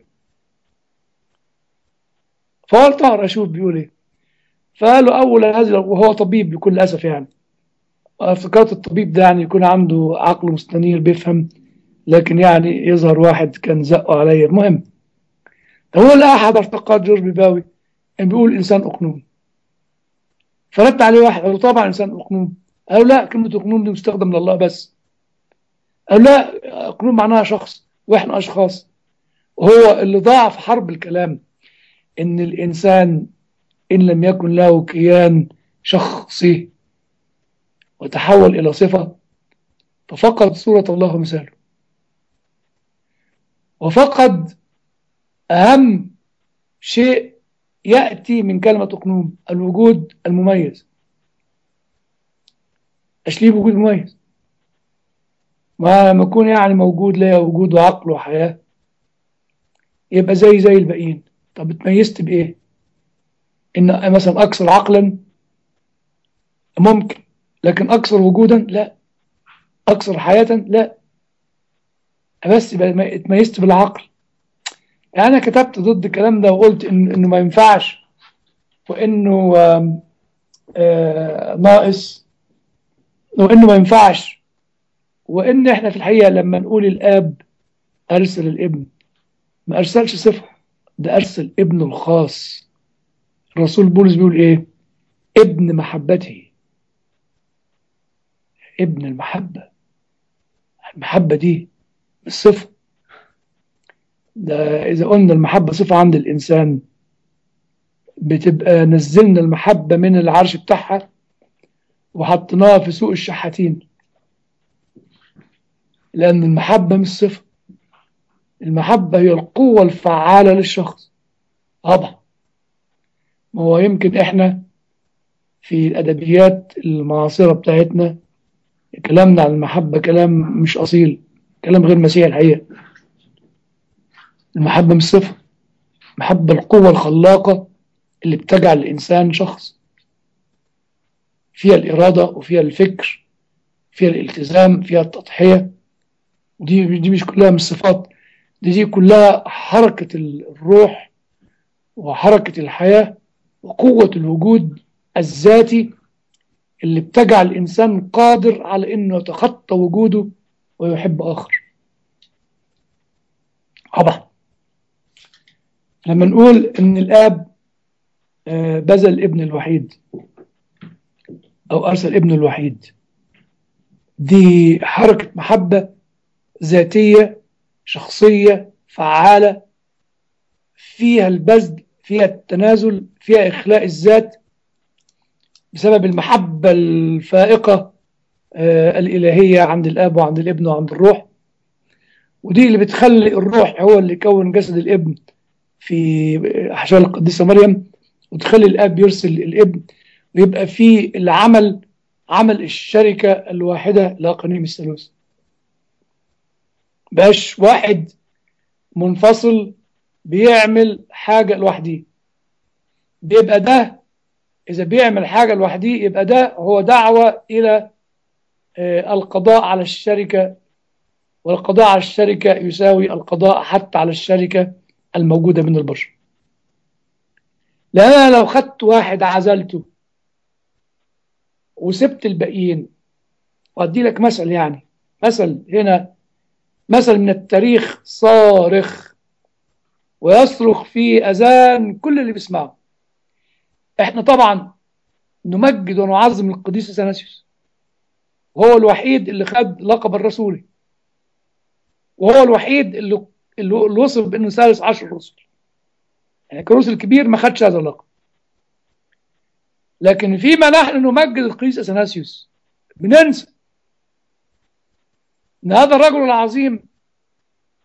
فقلت اقرا اشوف بيقول ايه فقالوا اول هذه وهو طبيب بكل اسف يعني افتكرت الطبيب ده يعني يكون عنده عقل مستنير بيفهم لكن يعني يظهر واحد كان زقه عليا المهم هو لا احد ارتقاء جورج بيباوي كان بيقول انسان اقنوم فرد عليه واحد قال له طبعا انسان اقنوم قالوا لا كلمه اقنوم دي مستخدم لله بس قالوا لا اقنوم معناها شخص واحنا اشخاص وهو اللي ضاع في حرب الكلام ان الانسان ان لم يكن له كيان شخصي وتحول الى صفه ففقد صوره الله ومثاله وفقد اهم شيء ياتي من كلمه اقنوم الوجود المميز اشليه وجود مميز ما لما يكون يعني موجود ليا وجود وعقل وحياه يبقى زي زي الباقيين طب اتميزت بايه ان مثلا اكثر عقلا ممكن لكن اكثر وجودا لا اكثر حياه لا بس يبقى اتميزت بالعقل يعني انا كتبت ضد الكلام ده وقلت إن انه ما ينفعش وانه آم، آه، ناقص وانه ما ينفعش وان احنا في الحقيقه لما نقول الاب ارسل الابن ما ارسلش صفه ده ارسل ابنه الخاص الرسول بولس بيقول ايه ابن محبته ابن المحبه المحبه دي مش صفه ده اذا قلنا المحبه صفه عند الانسان بتبقى نزلنا المحبه من العرش بتاعها وحطيناها في سوق الشحاتين لان المحبه مش صفه المحبه هي القوه الفعاله للشخص طبعا ما هو يمكن احنا في الادبيات المعاصره بتاعتنا كلامنا عن المحبه كلام مش اصيل كلام غير مسيحي الحقيقه المحبه مش صفه المحبه القوه الخلاقه اللي بتجعل الانسان شخص فيها الاراده وفيها الفكر فيها الالتزام فيها التضحيه دي دي مش كلها مش صفات دي دي كلها حركه الروح وحركه الحياه وقوه الوجود الذاتي اللي بتجعل الانسان قادر على انه يتخطى وجوده ويحب اخر طبعا لما نقول ان الاب آه، بذل الابن الوحيد او ارسل ابنه الوحيد دي حركه محبه ذاتيه شخصيه فعاله فيها البذل فيها التنازل فيها اخلاء الذات بسبب المحبه الفائقه آه، الالهيه عند الاب وعند الابن وعند الروح ودي اللي بتخلي الروح هو اللي يكون جسد الابن في احشاء القديسه مريم وتخلي الاب يرسل الابن ويبقى في العمل عمل الشركه الواحده لاقانيم الثالوث بقاش واحد منفصل بيعمل حاجه لوحده بيبقى ده اذا بيعمل حاجه لوحده يبقى ده هو دعوه الى آه، القضاء على الشركه والقضاء على الشركه يساوي القضاء حتى على الشركه الموجوده من البشر لان انا لو خدت واحد عزلته وسبت الباقيين وادي لك مثل يعني مثل هنا مثل من التاريخ صارخ ويصرخ في اذان كل اللي بيسمعه احنا طبعا نمجد ونعظم القديس اثناسيوس وهو الوحيد اللي خد لقب الرسولي وهو الوحيد اللي اللي اللي وصف بانه ثالث عشر رسل يعني كروس الكبير ما خدش هذا اللقب لكن فيما نحن نمجد القديس اثناسيوس بننسى ان هذا الرجل العظيم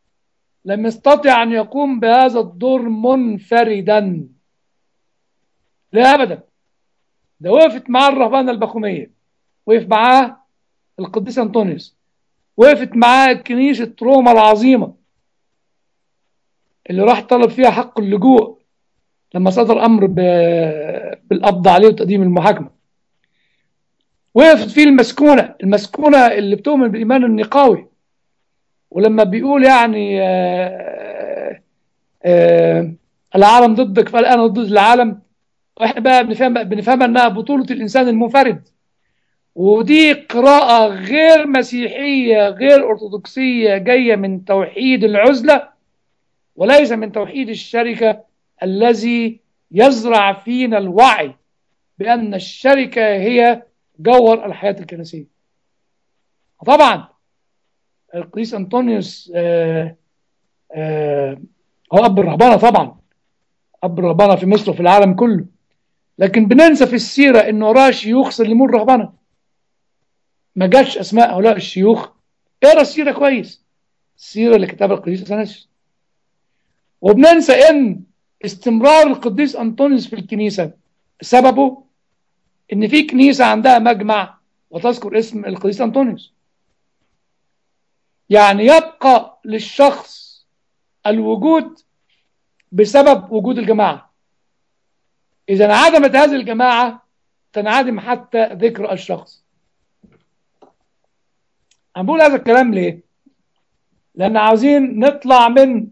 لم يستطع أن يقوم بهذا الدور منفردا لا أبدا ده وقفت معاه الرهبانة البخومية وقف معاه القديس أنطونيوس وقفت معاه كنيسة روما العظيمة اللي راح طلب فيها حق اللجوء لما صدر أمر بالقبض عليه وتقديم المحاكمة وقفت فيه المسكونة المسكونة اللي بتؤمن بالإيمان النقاوي ولما بيقول يعني آآ آآ العالم ضدك فالآن ضد العالم واحنا بقى بنفهم بنفهم انها بطولة الانسان المنفرد ودي قراءة غير مسيحية غير ارثوذكسية جاية من توحيد العزلة وليس من توحيد الشركة الذي يزرع فينا الوعي بأن الشركة هي جوهر الحياة الكنسية طبعا القديس أنطونيوس آآ آآ هو أب الرهبانة طبعا أب الرهبانة في مصر وفي العالم كله لكن بننسى في السيرة إنه وراه شيوخ سلموا الرهبنة ما جاتش أسماء هؤلاء الشيوخ اقرا السيرة كويس السيرة اللي كتبها القديس أثناسيوس وبننسى إن استمرار القديس أنطونيوس في الكنيسة سببه إن في كنيسة عندها مجمع وتذكر اسم القديس أنطونيوس يعني يبقى للشخص الوجود بسبب وجود الجماعة إذا انعدمت هذه الجماعة تنعدم حتى ذكر الشخص أنا بقول هذا الكلام ليه؟ لأن عاوزين نطلع من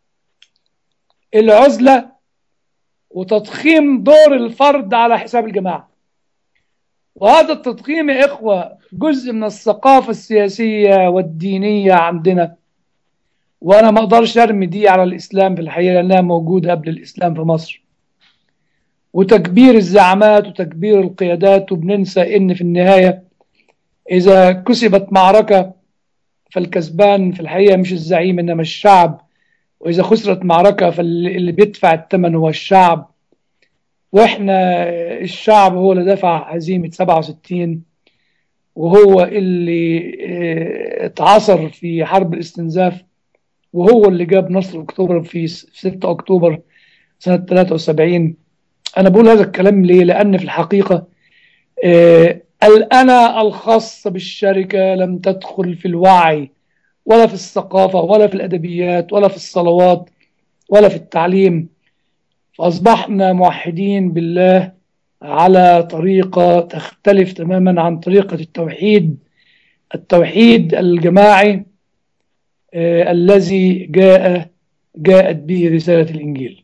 العزلة وتضخيم دور الفرد على حساب الجماعة وهذا التضخيم يا إخوة جزء من الثقافة السياسية والدينية عندنا وأنا ما أقدرش أرمي دي على الإسلام في الحقيقة لأنها موجودة قبل الإسلام في مصر وتكبير الزعامات وتكبير القيادات وبننسى ان في النهايه اذا كسبت معركه فالكسبان في الحقيقه مش الزعيم انما الشعب واذا خسرت معركه فاللي بيدفع الثمن هو الشعب واحنا الشعب هو اللي دفع هزيمه 67 وهو اللي اتعصر في حرب الاستنزاف وهو اللي جاب نصر اكتوبر في 6 اكتوبر سنه 73 أنا بقول هذا الكلام ليه؟ لأن في الحقيقة آه الأنا الخاصة بالشركة لم تدخل في الوعي ولا في الثقافة ولا في الأدبيات ولا في الصلوات ولا في التعليم فأصبحنا موحدين بالله على طريقة تختلف تماما عن طريقة التوحيد التوحيد الجماعي آه الذي جاء جاءت به رسالة الإنجيل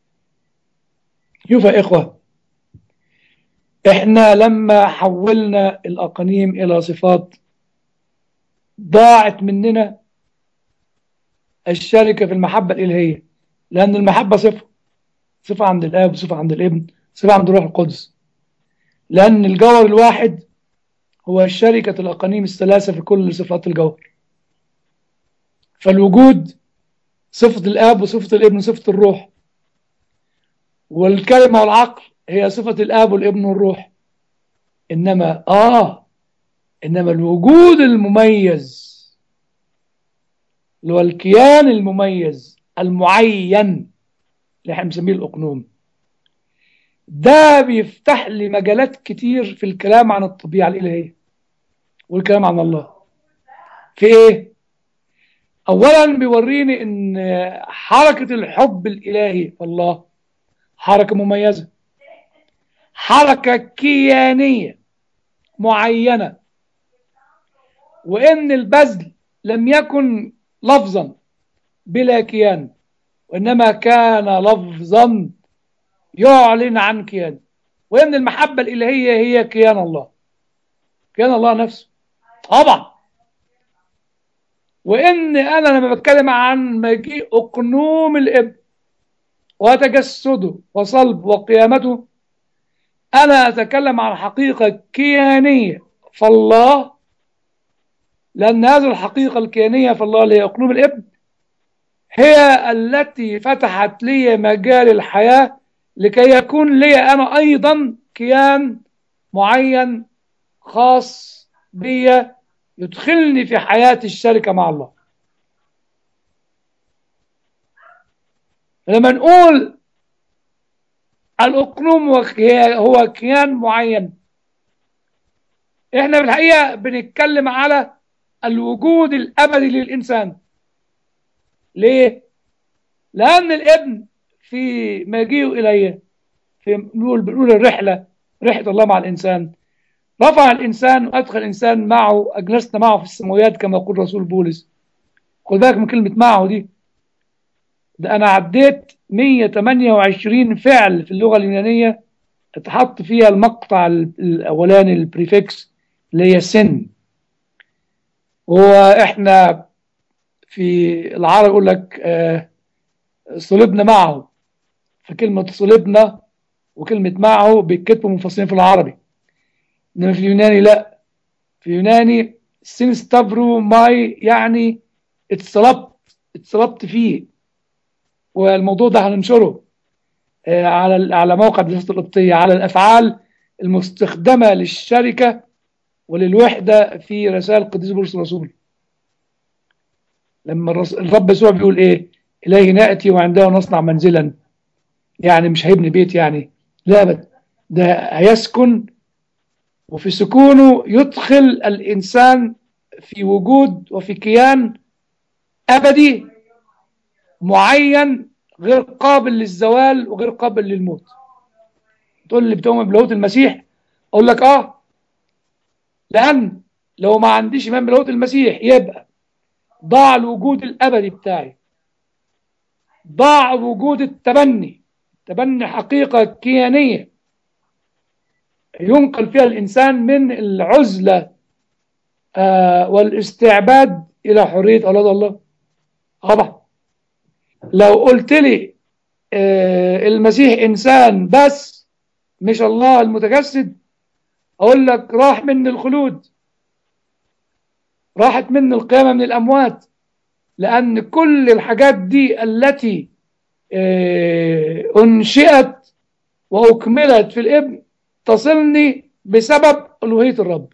شوف يا إخوة إحنا لما حولنا الأقانيم إلى صفات ضاعت مننا الشركة في المحبة الإلهية لأن المحبة صفة صفة عند الآب صفة عند الابن صفة عند الروح القدس لأن الجوهر الواحد هو شركة الأقانيم الثلاثة في كل صفات الجوهر فالوجود صفة الآب وصفة الابن وصفة الروح والكلمة والعقل هي صفة الآب والابن والروح إنما آه إنما الوجود المميز اللي هو الكيان المميز المعين اللي احنا بنسميه الأقنوم ده بيفتح لي مجالات كتير في الكلام عن الطبيعة الإلهية والكلام عن الله في إيه؟ أولا بيوريني إن حركة الحب الإلهي في الله حركة مميزة حركة كيانية معينة وإن البذل لم يكن لفظا بلا كيان وإنما كان لفظا يعلن عن كيان وإن المحبة الإلهية هي كيان الله كيان الله نفسه طبعا وإن أنا لما بتكلم عن مجيء أقنوم الإبن وتجسده وصلب وقيامته أنا أتكلم عن حقيقة كيانية فالله لأن هذه الحقيقة الكيانية فالله اللي هي أقلوم الابن هي التي فتحت لي مجال الحياة لكي يكون لي أنا أيضا كيان معين خاص بي يدخلني في حياة الشركة مع الله لما نقول الأقنوم هو كي- هو كيان معين احنا في الحقيقة بنتكلم على الوجود الأبدي للإنسان ليه؟ لأن الابن في مجيئه إليه في بنقول بنقول الرحلة رحلة الله مع الإنسان رفع الإنسان وأدخل الإنسان معه أجلسنا معه في السماويات كما يقول رسول بولس خد بالك من كلمة معه دي ده أنا عديت 128 فعل في اللغة اليونانية اتحط فيها المقطع الأولاني البريفكس اللي هي سن وإحنا في العرب يقول لك آه، صلبنا معه فكلمة صلبنا وكلمة معه بيتكتبوا منفصلين في العربي إنما في اليوناني لا في اليوناني سين ستافرو ماي يعني اتصلبت اتصلبت فيه والموضوع ده هننشره آه، على ال- على موقع دراسة القبطية على الأفعال المستخدمة للشركة وللوحدة في رسائل القديس بولس الرسول لما الرس- الرب يسوع بيقول إيه إليه نأتي وعنده نصنع منزلا يعني مش هيبني بيت يعني لا أبدا ده هيسكن وفي سكونه يدخل الإنسان في وجود وفي كيان أبدي معين غير قابل للزوال وغير قابل للموت تقول لي بتؤمن بلاهوت المسيح اقول لك اه لان لو ما عنديش ايمان بلاهوت المسيح يبقى ضاع الوجود الابدي بتاعي ضاع وجود التبني التبني حقيقه كيانيه ينقل فيها الانسان من العزله آه والاستعباد الى حريه اولاد الله طبعا لو قلت لي آه، المسيح انسان بس مش الله المتجسد اقول لك راح من الخلود راحت من القيامه من الاموات لان كل الحاجات دي التي آه، انشئت واكملت في الابن تصلني بسبب الوهيه الرب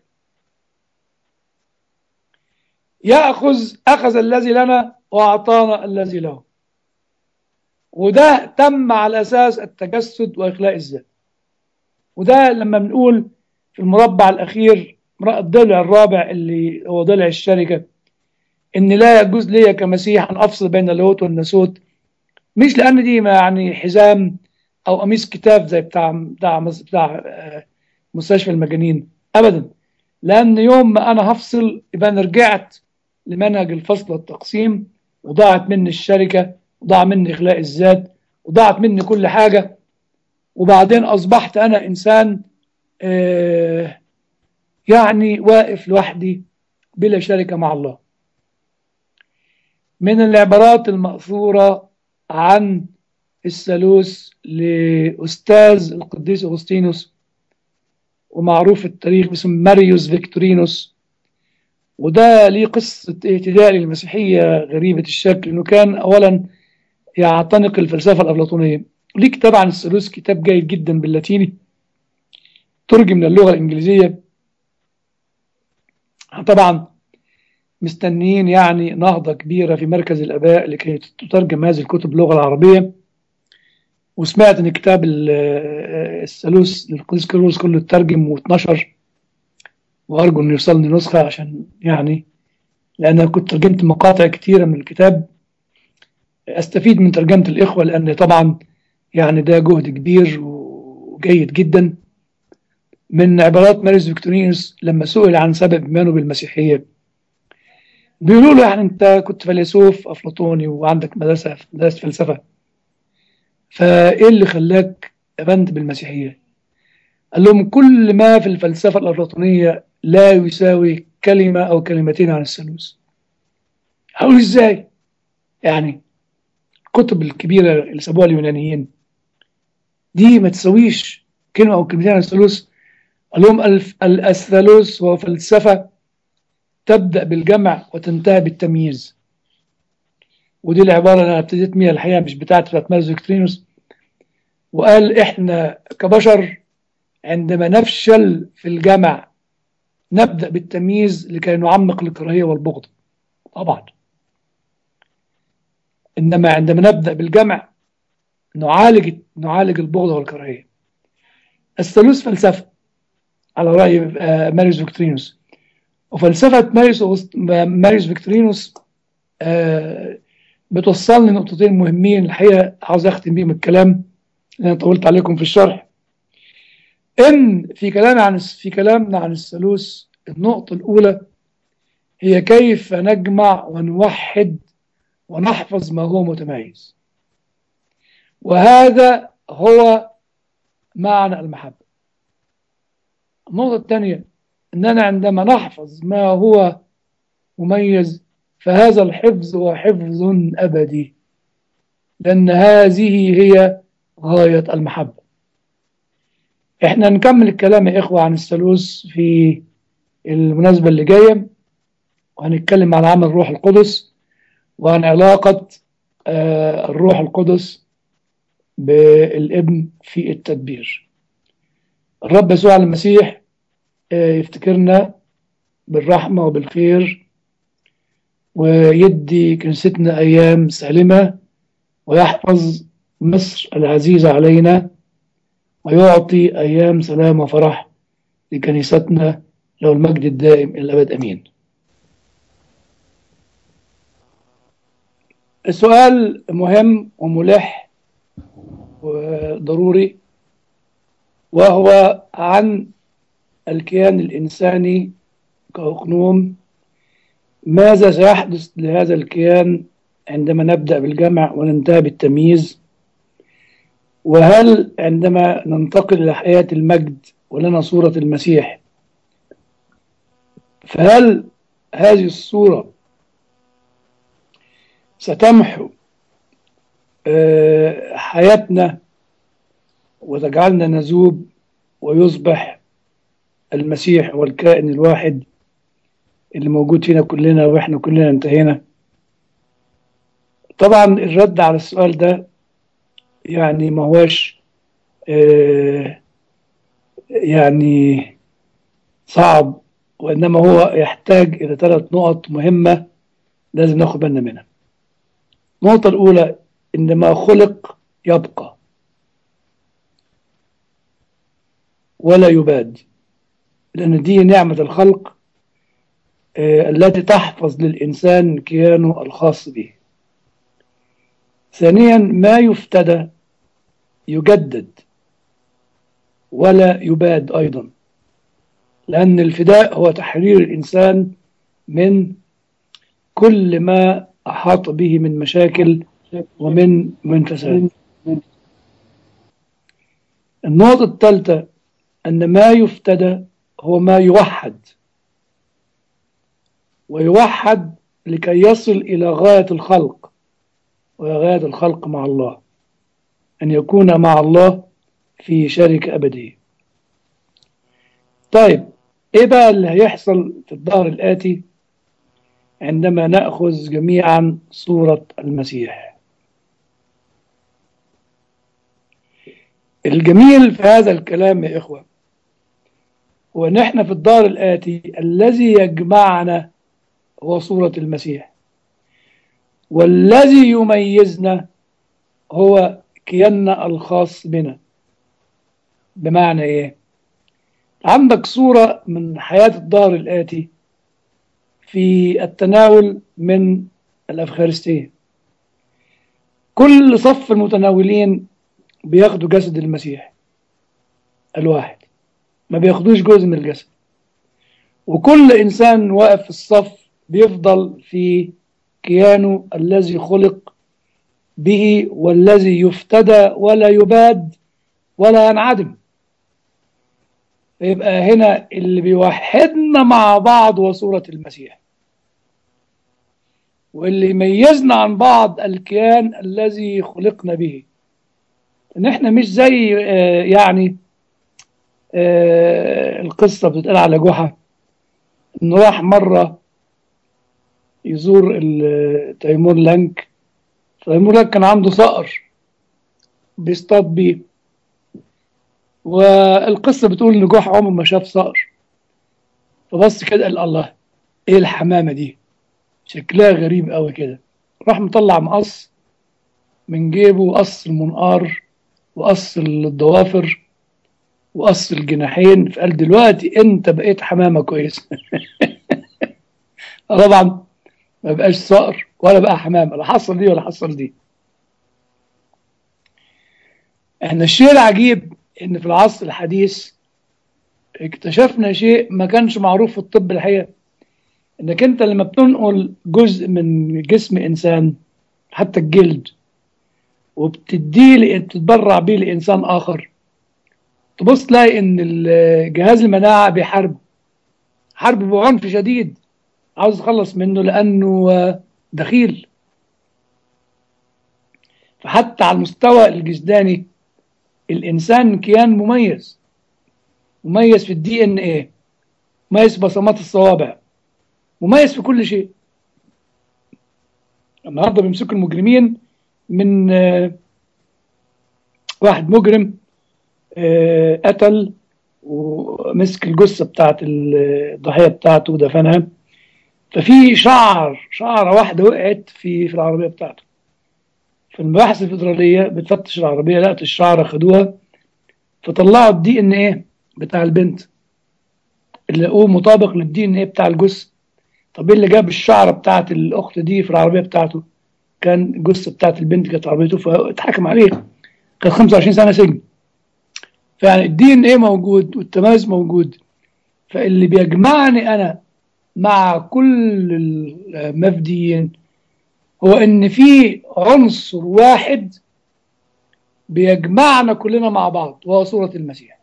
ياخذ اخذ الذي لنا واعطانا الذي له وده تم على اساس التجسد واخلاء الذات وده لما بنقول في المربع الاخير الضلع الرابع اللي هو ضلع الشركه ان لا يجوز لي كمسيح ان افصل بين اللاهوت والناسوت مش لان دي ما يعني حزام او قميص كتاب زي بتاع بتاع بتاع آه، مستشفى المجانين ابدا لان يوم ما انا هفصل يبقى انا رجعت لمنهج الفصل والتقسيم وضاعت مني الشركه وضاع مني اخلاء الذات وضاعت مني كل حاجه وبعدين اصبحت انا انسان آه، يعني واقف لوحدي بلا شركه مع الله من العبارات المأثورة عن الثالوث لأستاذ القديس أغسطينوس ومعروف في التاريخ باسم ماريوس فيكتورينوس وده ليه قصة اهتداء للمسيحية غريبة الشكل إنه كان أولا يعتنق الفلسفة الأفلاطونية ليه كتاب عن الثالوث كتاب جيد جدا باللاتيني ترجم من اللغة الإنجليزية طبعا مستنيين يعني نهضة كبيرة في مركز الآباء لكي تترجم هذه الكتب باللغة العربية وسمعت ان كتاب ال- الثالوث للقديس كيرلس كله اترجم واتنشر وارجو ان يوصلني نسخة عشان يعني لان أنا كنت ترجمت مقاطع كتيرة من الكتاب استفيد من ترجمة الاخوة لان طبعا يعني ده جهد كبير وجيد جدا من عبارات ماريس فيكتورينوس لما سئل عن سبب ايمانه بالمسيحيه بيقولوا له يعني انت كنت فيلسوف افلاطوني وعندك مدرسه مدرسه فلسفه فايه اللي خلاك امنت بالمسيحيه؟ قال لهم كل ما في الفلسفه الافلاطونيه لا يساوي كلمه او كلمتين عن الثالوث. هقول ازاي؟ يعني الكتب الكبيره اللي سابوها اليونانيين دي ما تساويش كلمه او كلمتين عن الثالوث قال لهم الف- ال- الثالوث هو فلسفه تبدأ بالجمع وتنتهي بالتمييز ودي العبارة اللي أنا ابتديت بيها الحقيقة مش بتاعت بتاعت مارس فيكتورينوس وقال إحنا كبشر عندما نفشل في الجمع نبدأ بالتمييز لكي نعمق الكراهية والبغض طبعا إنما عندما نبدأ بالجمع نعالج نعالج البغض والكراهية الثالوث فلسفة على رأي آه، ماريوس فيكتورينوس وفلسفة ماريوس ماريوس فيكتورينوس آه، بتوصلني نقطتين مهمين الحقيقة عاوز أختم بيهم الكلام لأن أنا طولت عليكم في الشرح إن في كلام عن في كلامنا عن الثالوث النقطة الأولى هي كيف نجمع ونوحد ونحفظ ما هو متميز وهذا هو معنى المحبة النقطة الثانية أننا عندما نحفظ ما هو مميز فهذا الحفظ هو حفظ أبدي لأن هذه هي غاية المحبة احنا نكمل الكلام يا إخوة عن الثالوث في المناسبة اللي جاية وهنتكلم عن عمل الروح القدس وعن علاقة آه، الروح القدس بالابن في التدبير الرب يسوع المسيح آه، يفتكرنا بالرحمة وبالخير ويدي كنيستنا أيام سالمة ويحفظ مصر العزيزة علينا ويعطي أيام سلام وفرح لكنيستنا له المجد الدائم إلى الأبد أمين السؤال مهم وملح وضروري وهو عن الكيان الإنساني كأقنوم ماذا سيحدث لهذا الكيان عندما نبدأ بالجمع وننتهي بالتمييز وهل عندما ننتقل إلى حياة المجد ولنا صورة المسيح فهل هذه الصورة ستمحو آه، حياتنا وتجعلنا نذوب ويصبح المسيح هو الكائن الواحد اللي موجود فينا كلنا واحنا كلنا انتهينا طبعا الرد على السؤال ده يعني ما هوش آه، يعني صعب وإنما هو يحتاج إلى ثلاث نقط مهمة لازم ناخد بالنا منها النقطة الأولى إن ما خلق يبقى ولا يباد لأن دي نعمة الخلق آه، التي تحفظ للإنسان كيانه الخاص به ثانيا ما يفتدى يجدد ولا يباد أيضا لأن الفداء هو تحرير الإنسان من كل ما أحاط به من مشاكل ومن من فساد النقطة الثالثة أن ما يفتدى هو ما يوحد ويوحد لكي يصل إلى غاية الخلق وهي غاية الخلق مع الله أن يكون مع الله في شركة أبدية طيب إيه بقى اللي هيحصل في الظهر الآتي عندما نأخذ جميعا صورة المسيح الجميل في هذا الكلام يا إخوة هو أن احنا في الدار الآتي الذي يجمعنا هو صورة المسيح والذي يميزنا هو كياننا الخاص بنا بمعنى ايه عندك صورة من حياة الدار الآتي في التناول من الأفخارستية كل صف المتناولين بياخدوا جسد المسيح الواحد ما بياخدوش جزء من الجسد وكل إنسان واقف في الصف بيفضل في كيانه الذي خلق به والذي يفتدى ولا يباد ولا ينعدم يبقى هنا اللي بيوحدنا مع بعض هو صورة المسيح واللي يميزنا عن بعض الكيان الذي خلقنا به ان احنا مش زي آه، يعني آه، القصة بتتقال على جحا انه راح مرة يزور ال- تيمور لانك تيمور لانك كان عنده صقر بيصطاد بيه والقصة بتقول ان جحا عمره ما شاف صقر فبص كده قال الله ايه الحمامة دي شكلها غريب قوي كده راح مطلع مقص من جيبه وقص المنقار وقص الضوافر وقص الجناحين فقال دلوقتي انت بقيت حمامه كويس طبعا ما بقاش صقر ولا بقى حمامه لا حصل دي ولا حصل دي احنا الشيء العجيب ان في العصر الحديث اكتشفنا شيء ما كانش معروف في الطب الحقيقه انك انت لما بتنقل جزء من جسم انسان حتى الجلد وبتديه تتبرع بيه لانسان اخر تبص تلاقي ان جهاز المناعه بيحارب حرب بعنف شديد عاوز يخلص منه لانه دخيل فحتى على المستوى الجسداني الانسان كيان مميز مميز في الدي ان ايه مميز في بصمات الصوابع مميز في كل شيء النهارده بيمسكوا المجرمين من واحد مجرم قتل ومسك الجثه بتاعت الضحيه بتاعته ودفنها ففي شعر شعره واحده وقعت في في العربيه بتاعته فالمباحث الفدراليه بتفتش العربيه لقت الشعره خدوها فطلعوا الدي ان ايه بتاع البنت اللي لقوه مطابق للدي ان ايه بتاع الجثه طب ايه اللي جاب الشعره بتاعت الاخت دي في العربيه بتاعته كان الجثه بتاعت البنت كانت عربيته فاتحكم عليه كانت 25 سنه سجن فيعني الدي ان ايه موجود والتميز موجود فاللي بيجمعني انا مع كل المفديين هو ان في عنصر واحد بيجمعنا كلنا مع بعض وهو صورة المسيح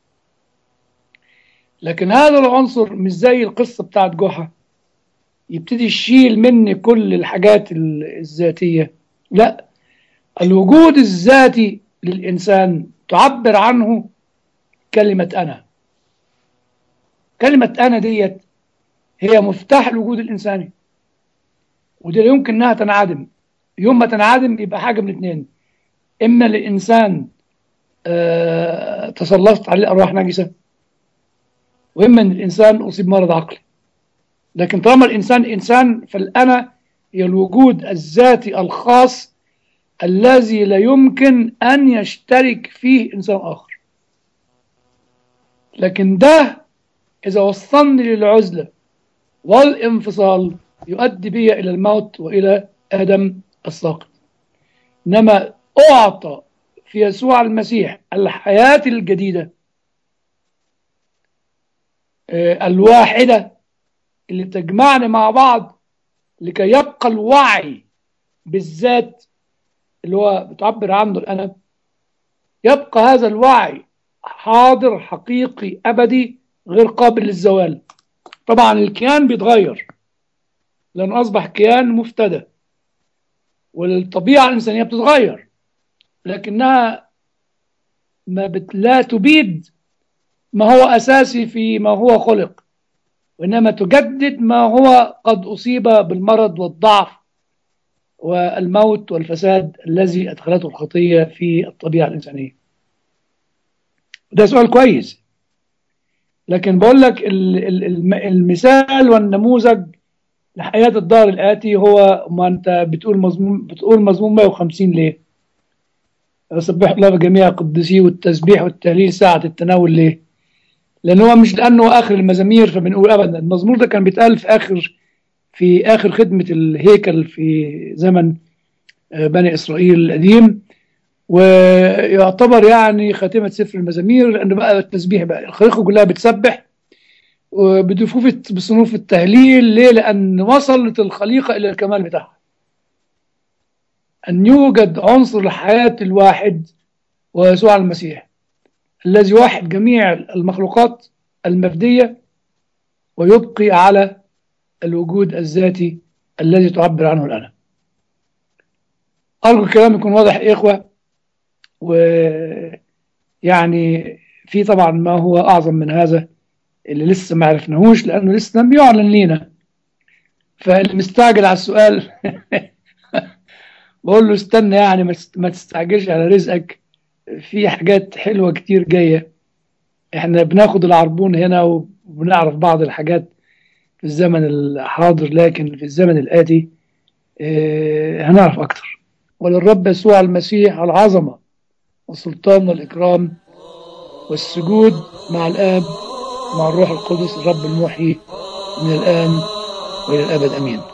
لكن هذا العنصر مش زي القصة بتاعت جحا يبتدي يشيل مني كل الحاجات الذاتية لا الوجود الذاتي للإنسان تعبر عنه كلمة أنا كلمة أنا ديت هي مفتاح الوجود الإنساني ودي لا يمكن أنها تنعدم يوم ما تنعدم يبقى حاجة من اتنين إما الإنسان آه تسلطت عليه أرواح نجسة وإما أن الإنسان أصيب مرض عقلي لكن طالما الإنسان إنسان فالأنا هي الوجود الذاتي الخاص الذي لا يمكن أن يشترك فيه إنسان آخر لكن ده إذا وصلني للعزلة والانفصال يؤدي بي إلى الموت وإلى آدم الساقط إنما أعطى في يسوع المسيح الحياة الجديدة الواحدة اللي تجمعني مع بعض لكي يبقى الوعي بالذات اللي هو بتعبر عنه الأنا يبقى هذا الوعي حاضر حقيقي أبدي غير قابل للزوال طبعا الكيان بيتغير لأنه أصبح كيان مفتدى والطبيعة الإنسانية بتتغير لكنها ما بت... لا تبيد ما هو أساسي في ما هو خلق وإنما تجدد ما هو قد أصيب بالمرض والضعف والموت والفساد الذي أدخلته الخطية في الطبيعة الإنسانية ده سؤال كويس لكن بقول لك المثال والنموذج لحياة الدار الآتي هو ما أنت بتقول مضمون بتقول مضمون 150 ليه؟ سبح الله جميع قدسيه والتسبيح والتهليل ساعة التناول ليه؟ لأن هو مش لأنه آخر المزامير فبنقول أبدا المزمور ده كان بيتقال في آخر في آخر خدمة الهيكل في زمن بني إسرائيل القديم ويعتبر يعني خاتمة سفر المزامير لأنه بقى التسبيح بقى الخليقة كلها بتسبح وبدفوف بصنوف التهليل ليه؟ لأن وصلت الخليقة إلى الكمال بتاعها أن يوجد عنصر الحياة الواحد ويسوع المسيح الذي واحد جميع المخلوقات المفدية ويبقي على الوجود الذاتي الذي تعبر عنه الأنا أرجو الكلام يكون واضح يا إخوة ويعني في طبعا ما هو أعظم من هذا اللي لسه ما عرفناهوش لأنه لسه لم يعلن لينا فاللي مستعجل على السؤال بقول له استنى يعني ما تستعجلش على رزقك في حاجات حلوة كتير جاية احنا بناخد العربون هنا وبنعرف بعض الحاجات في الزمن الحاضر لكن في الزمن الآتي اه هنعرف أكتر وللرب يسوع المسيح العظمة والسلطان والإكرام والسجود مع الآب مع الروح القدس الرب المحيي من الآن وإلى الأبد أمين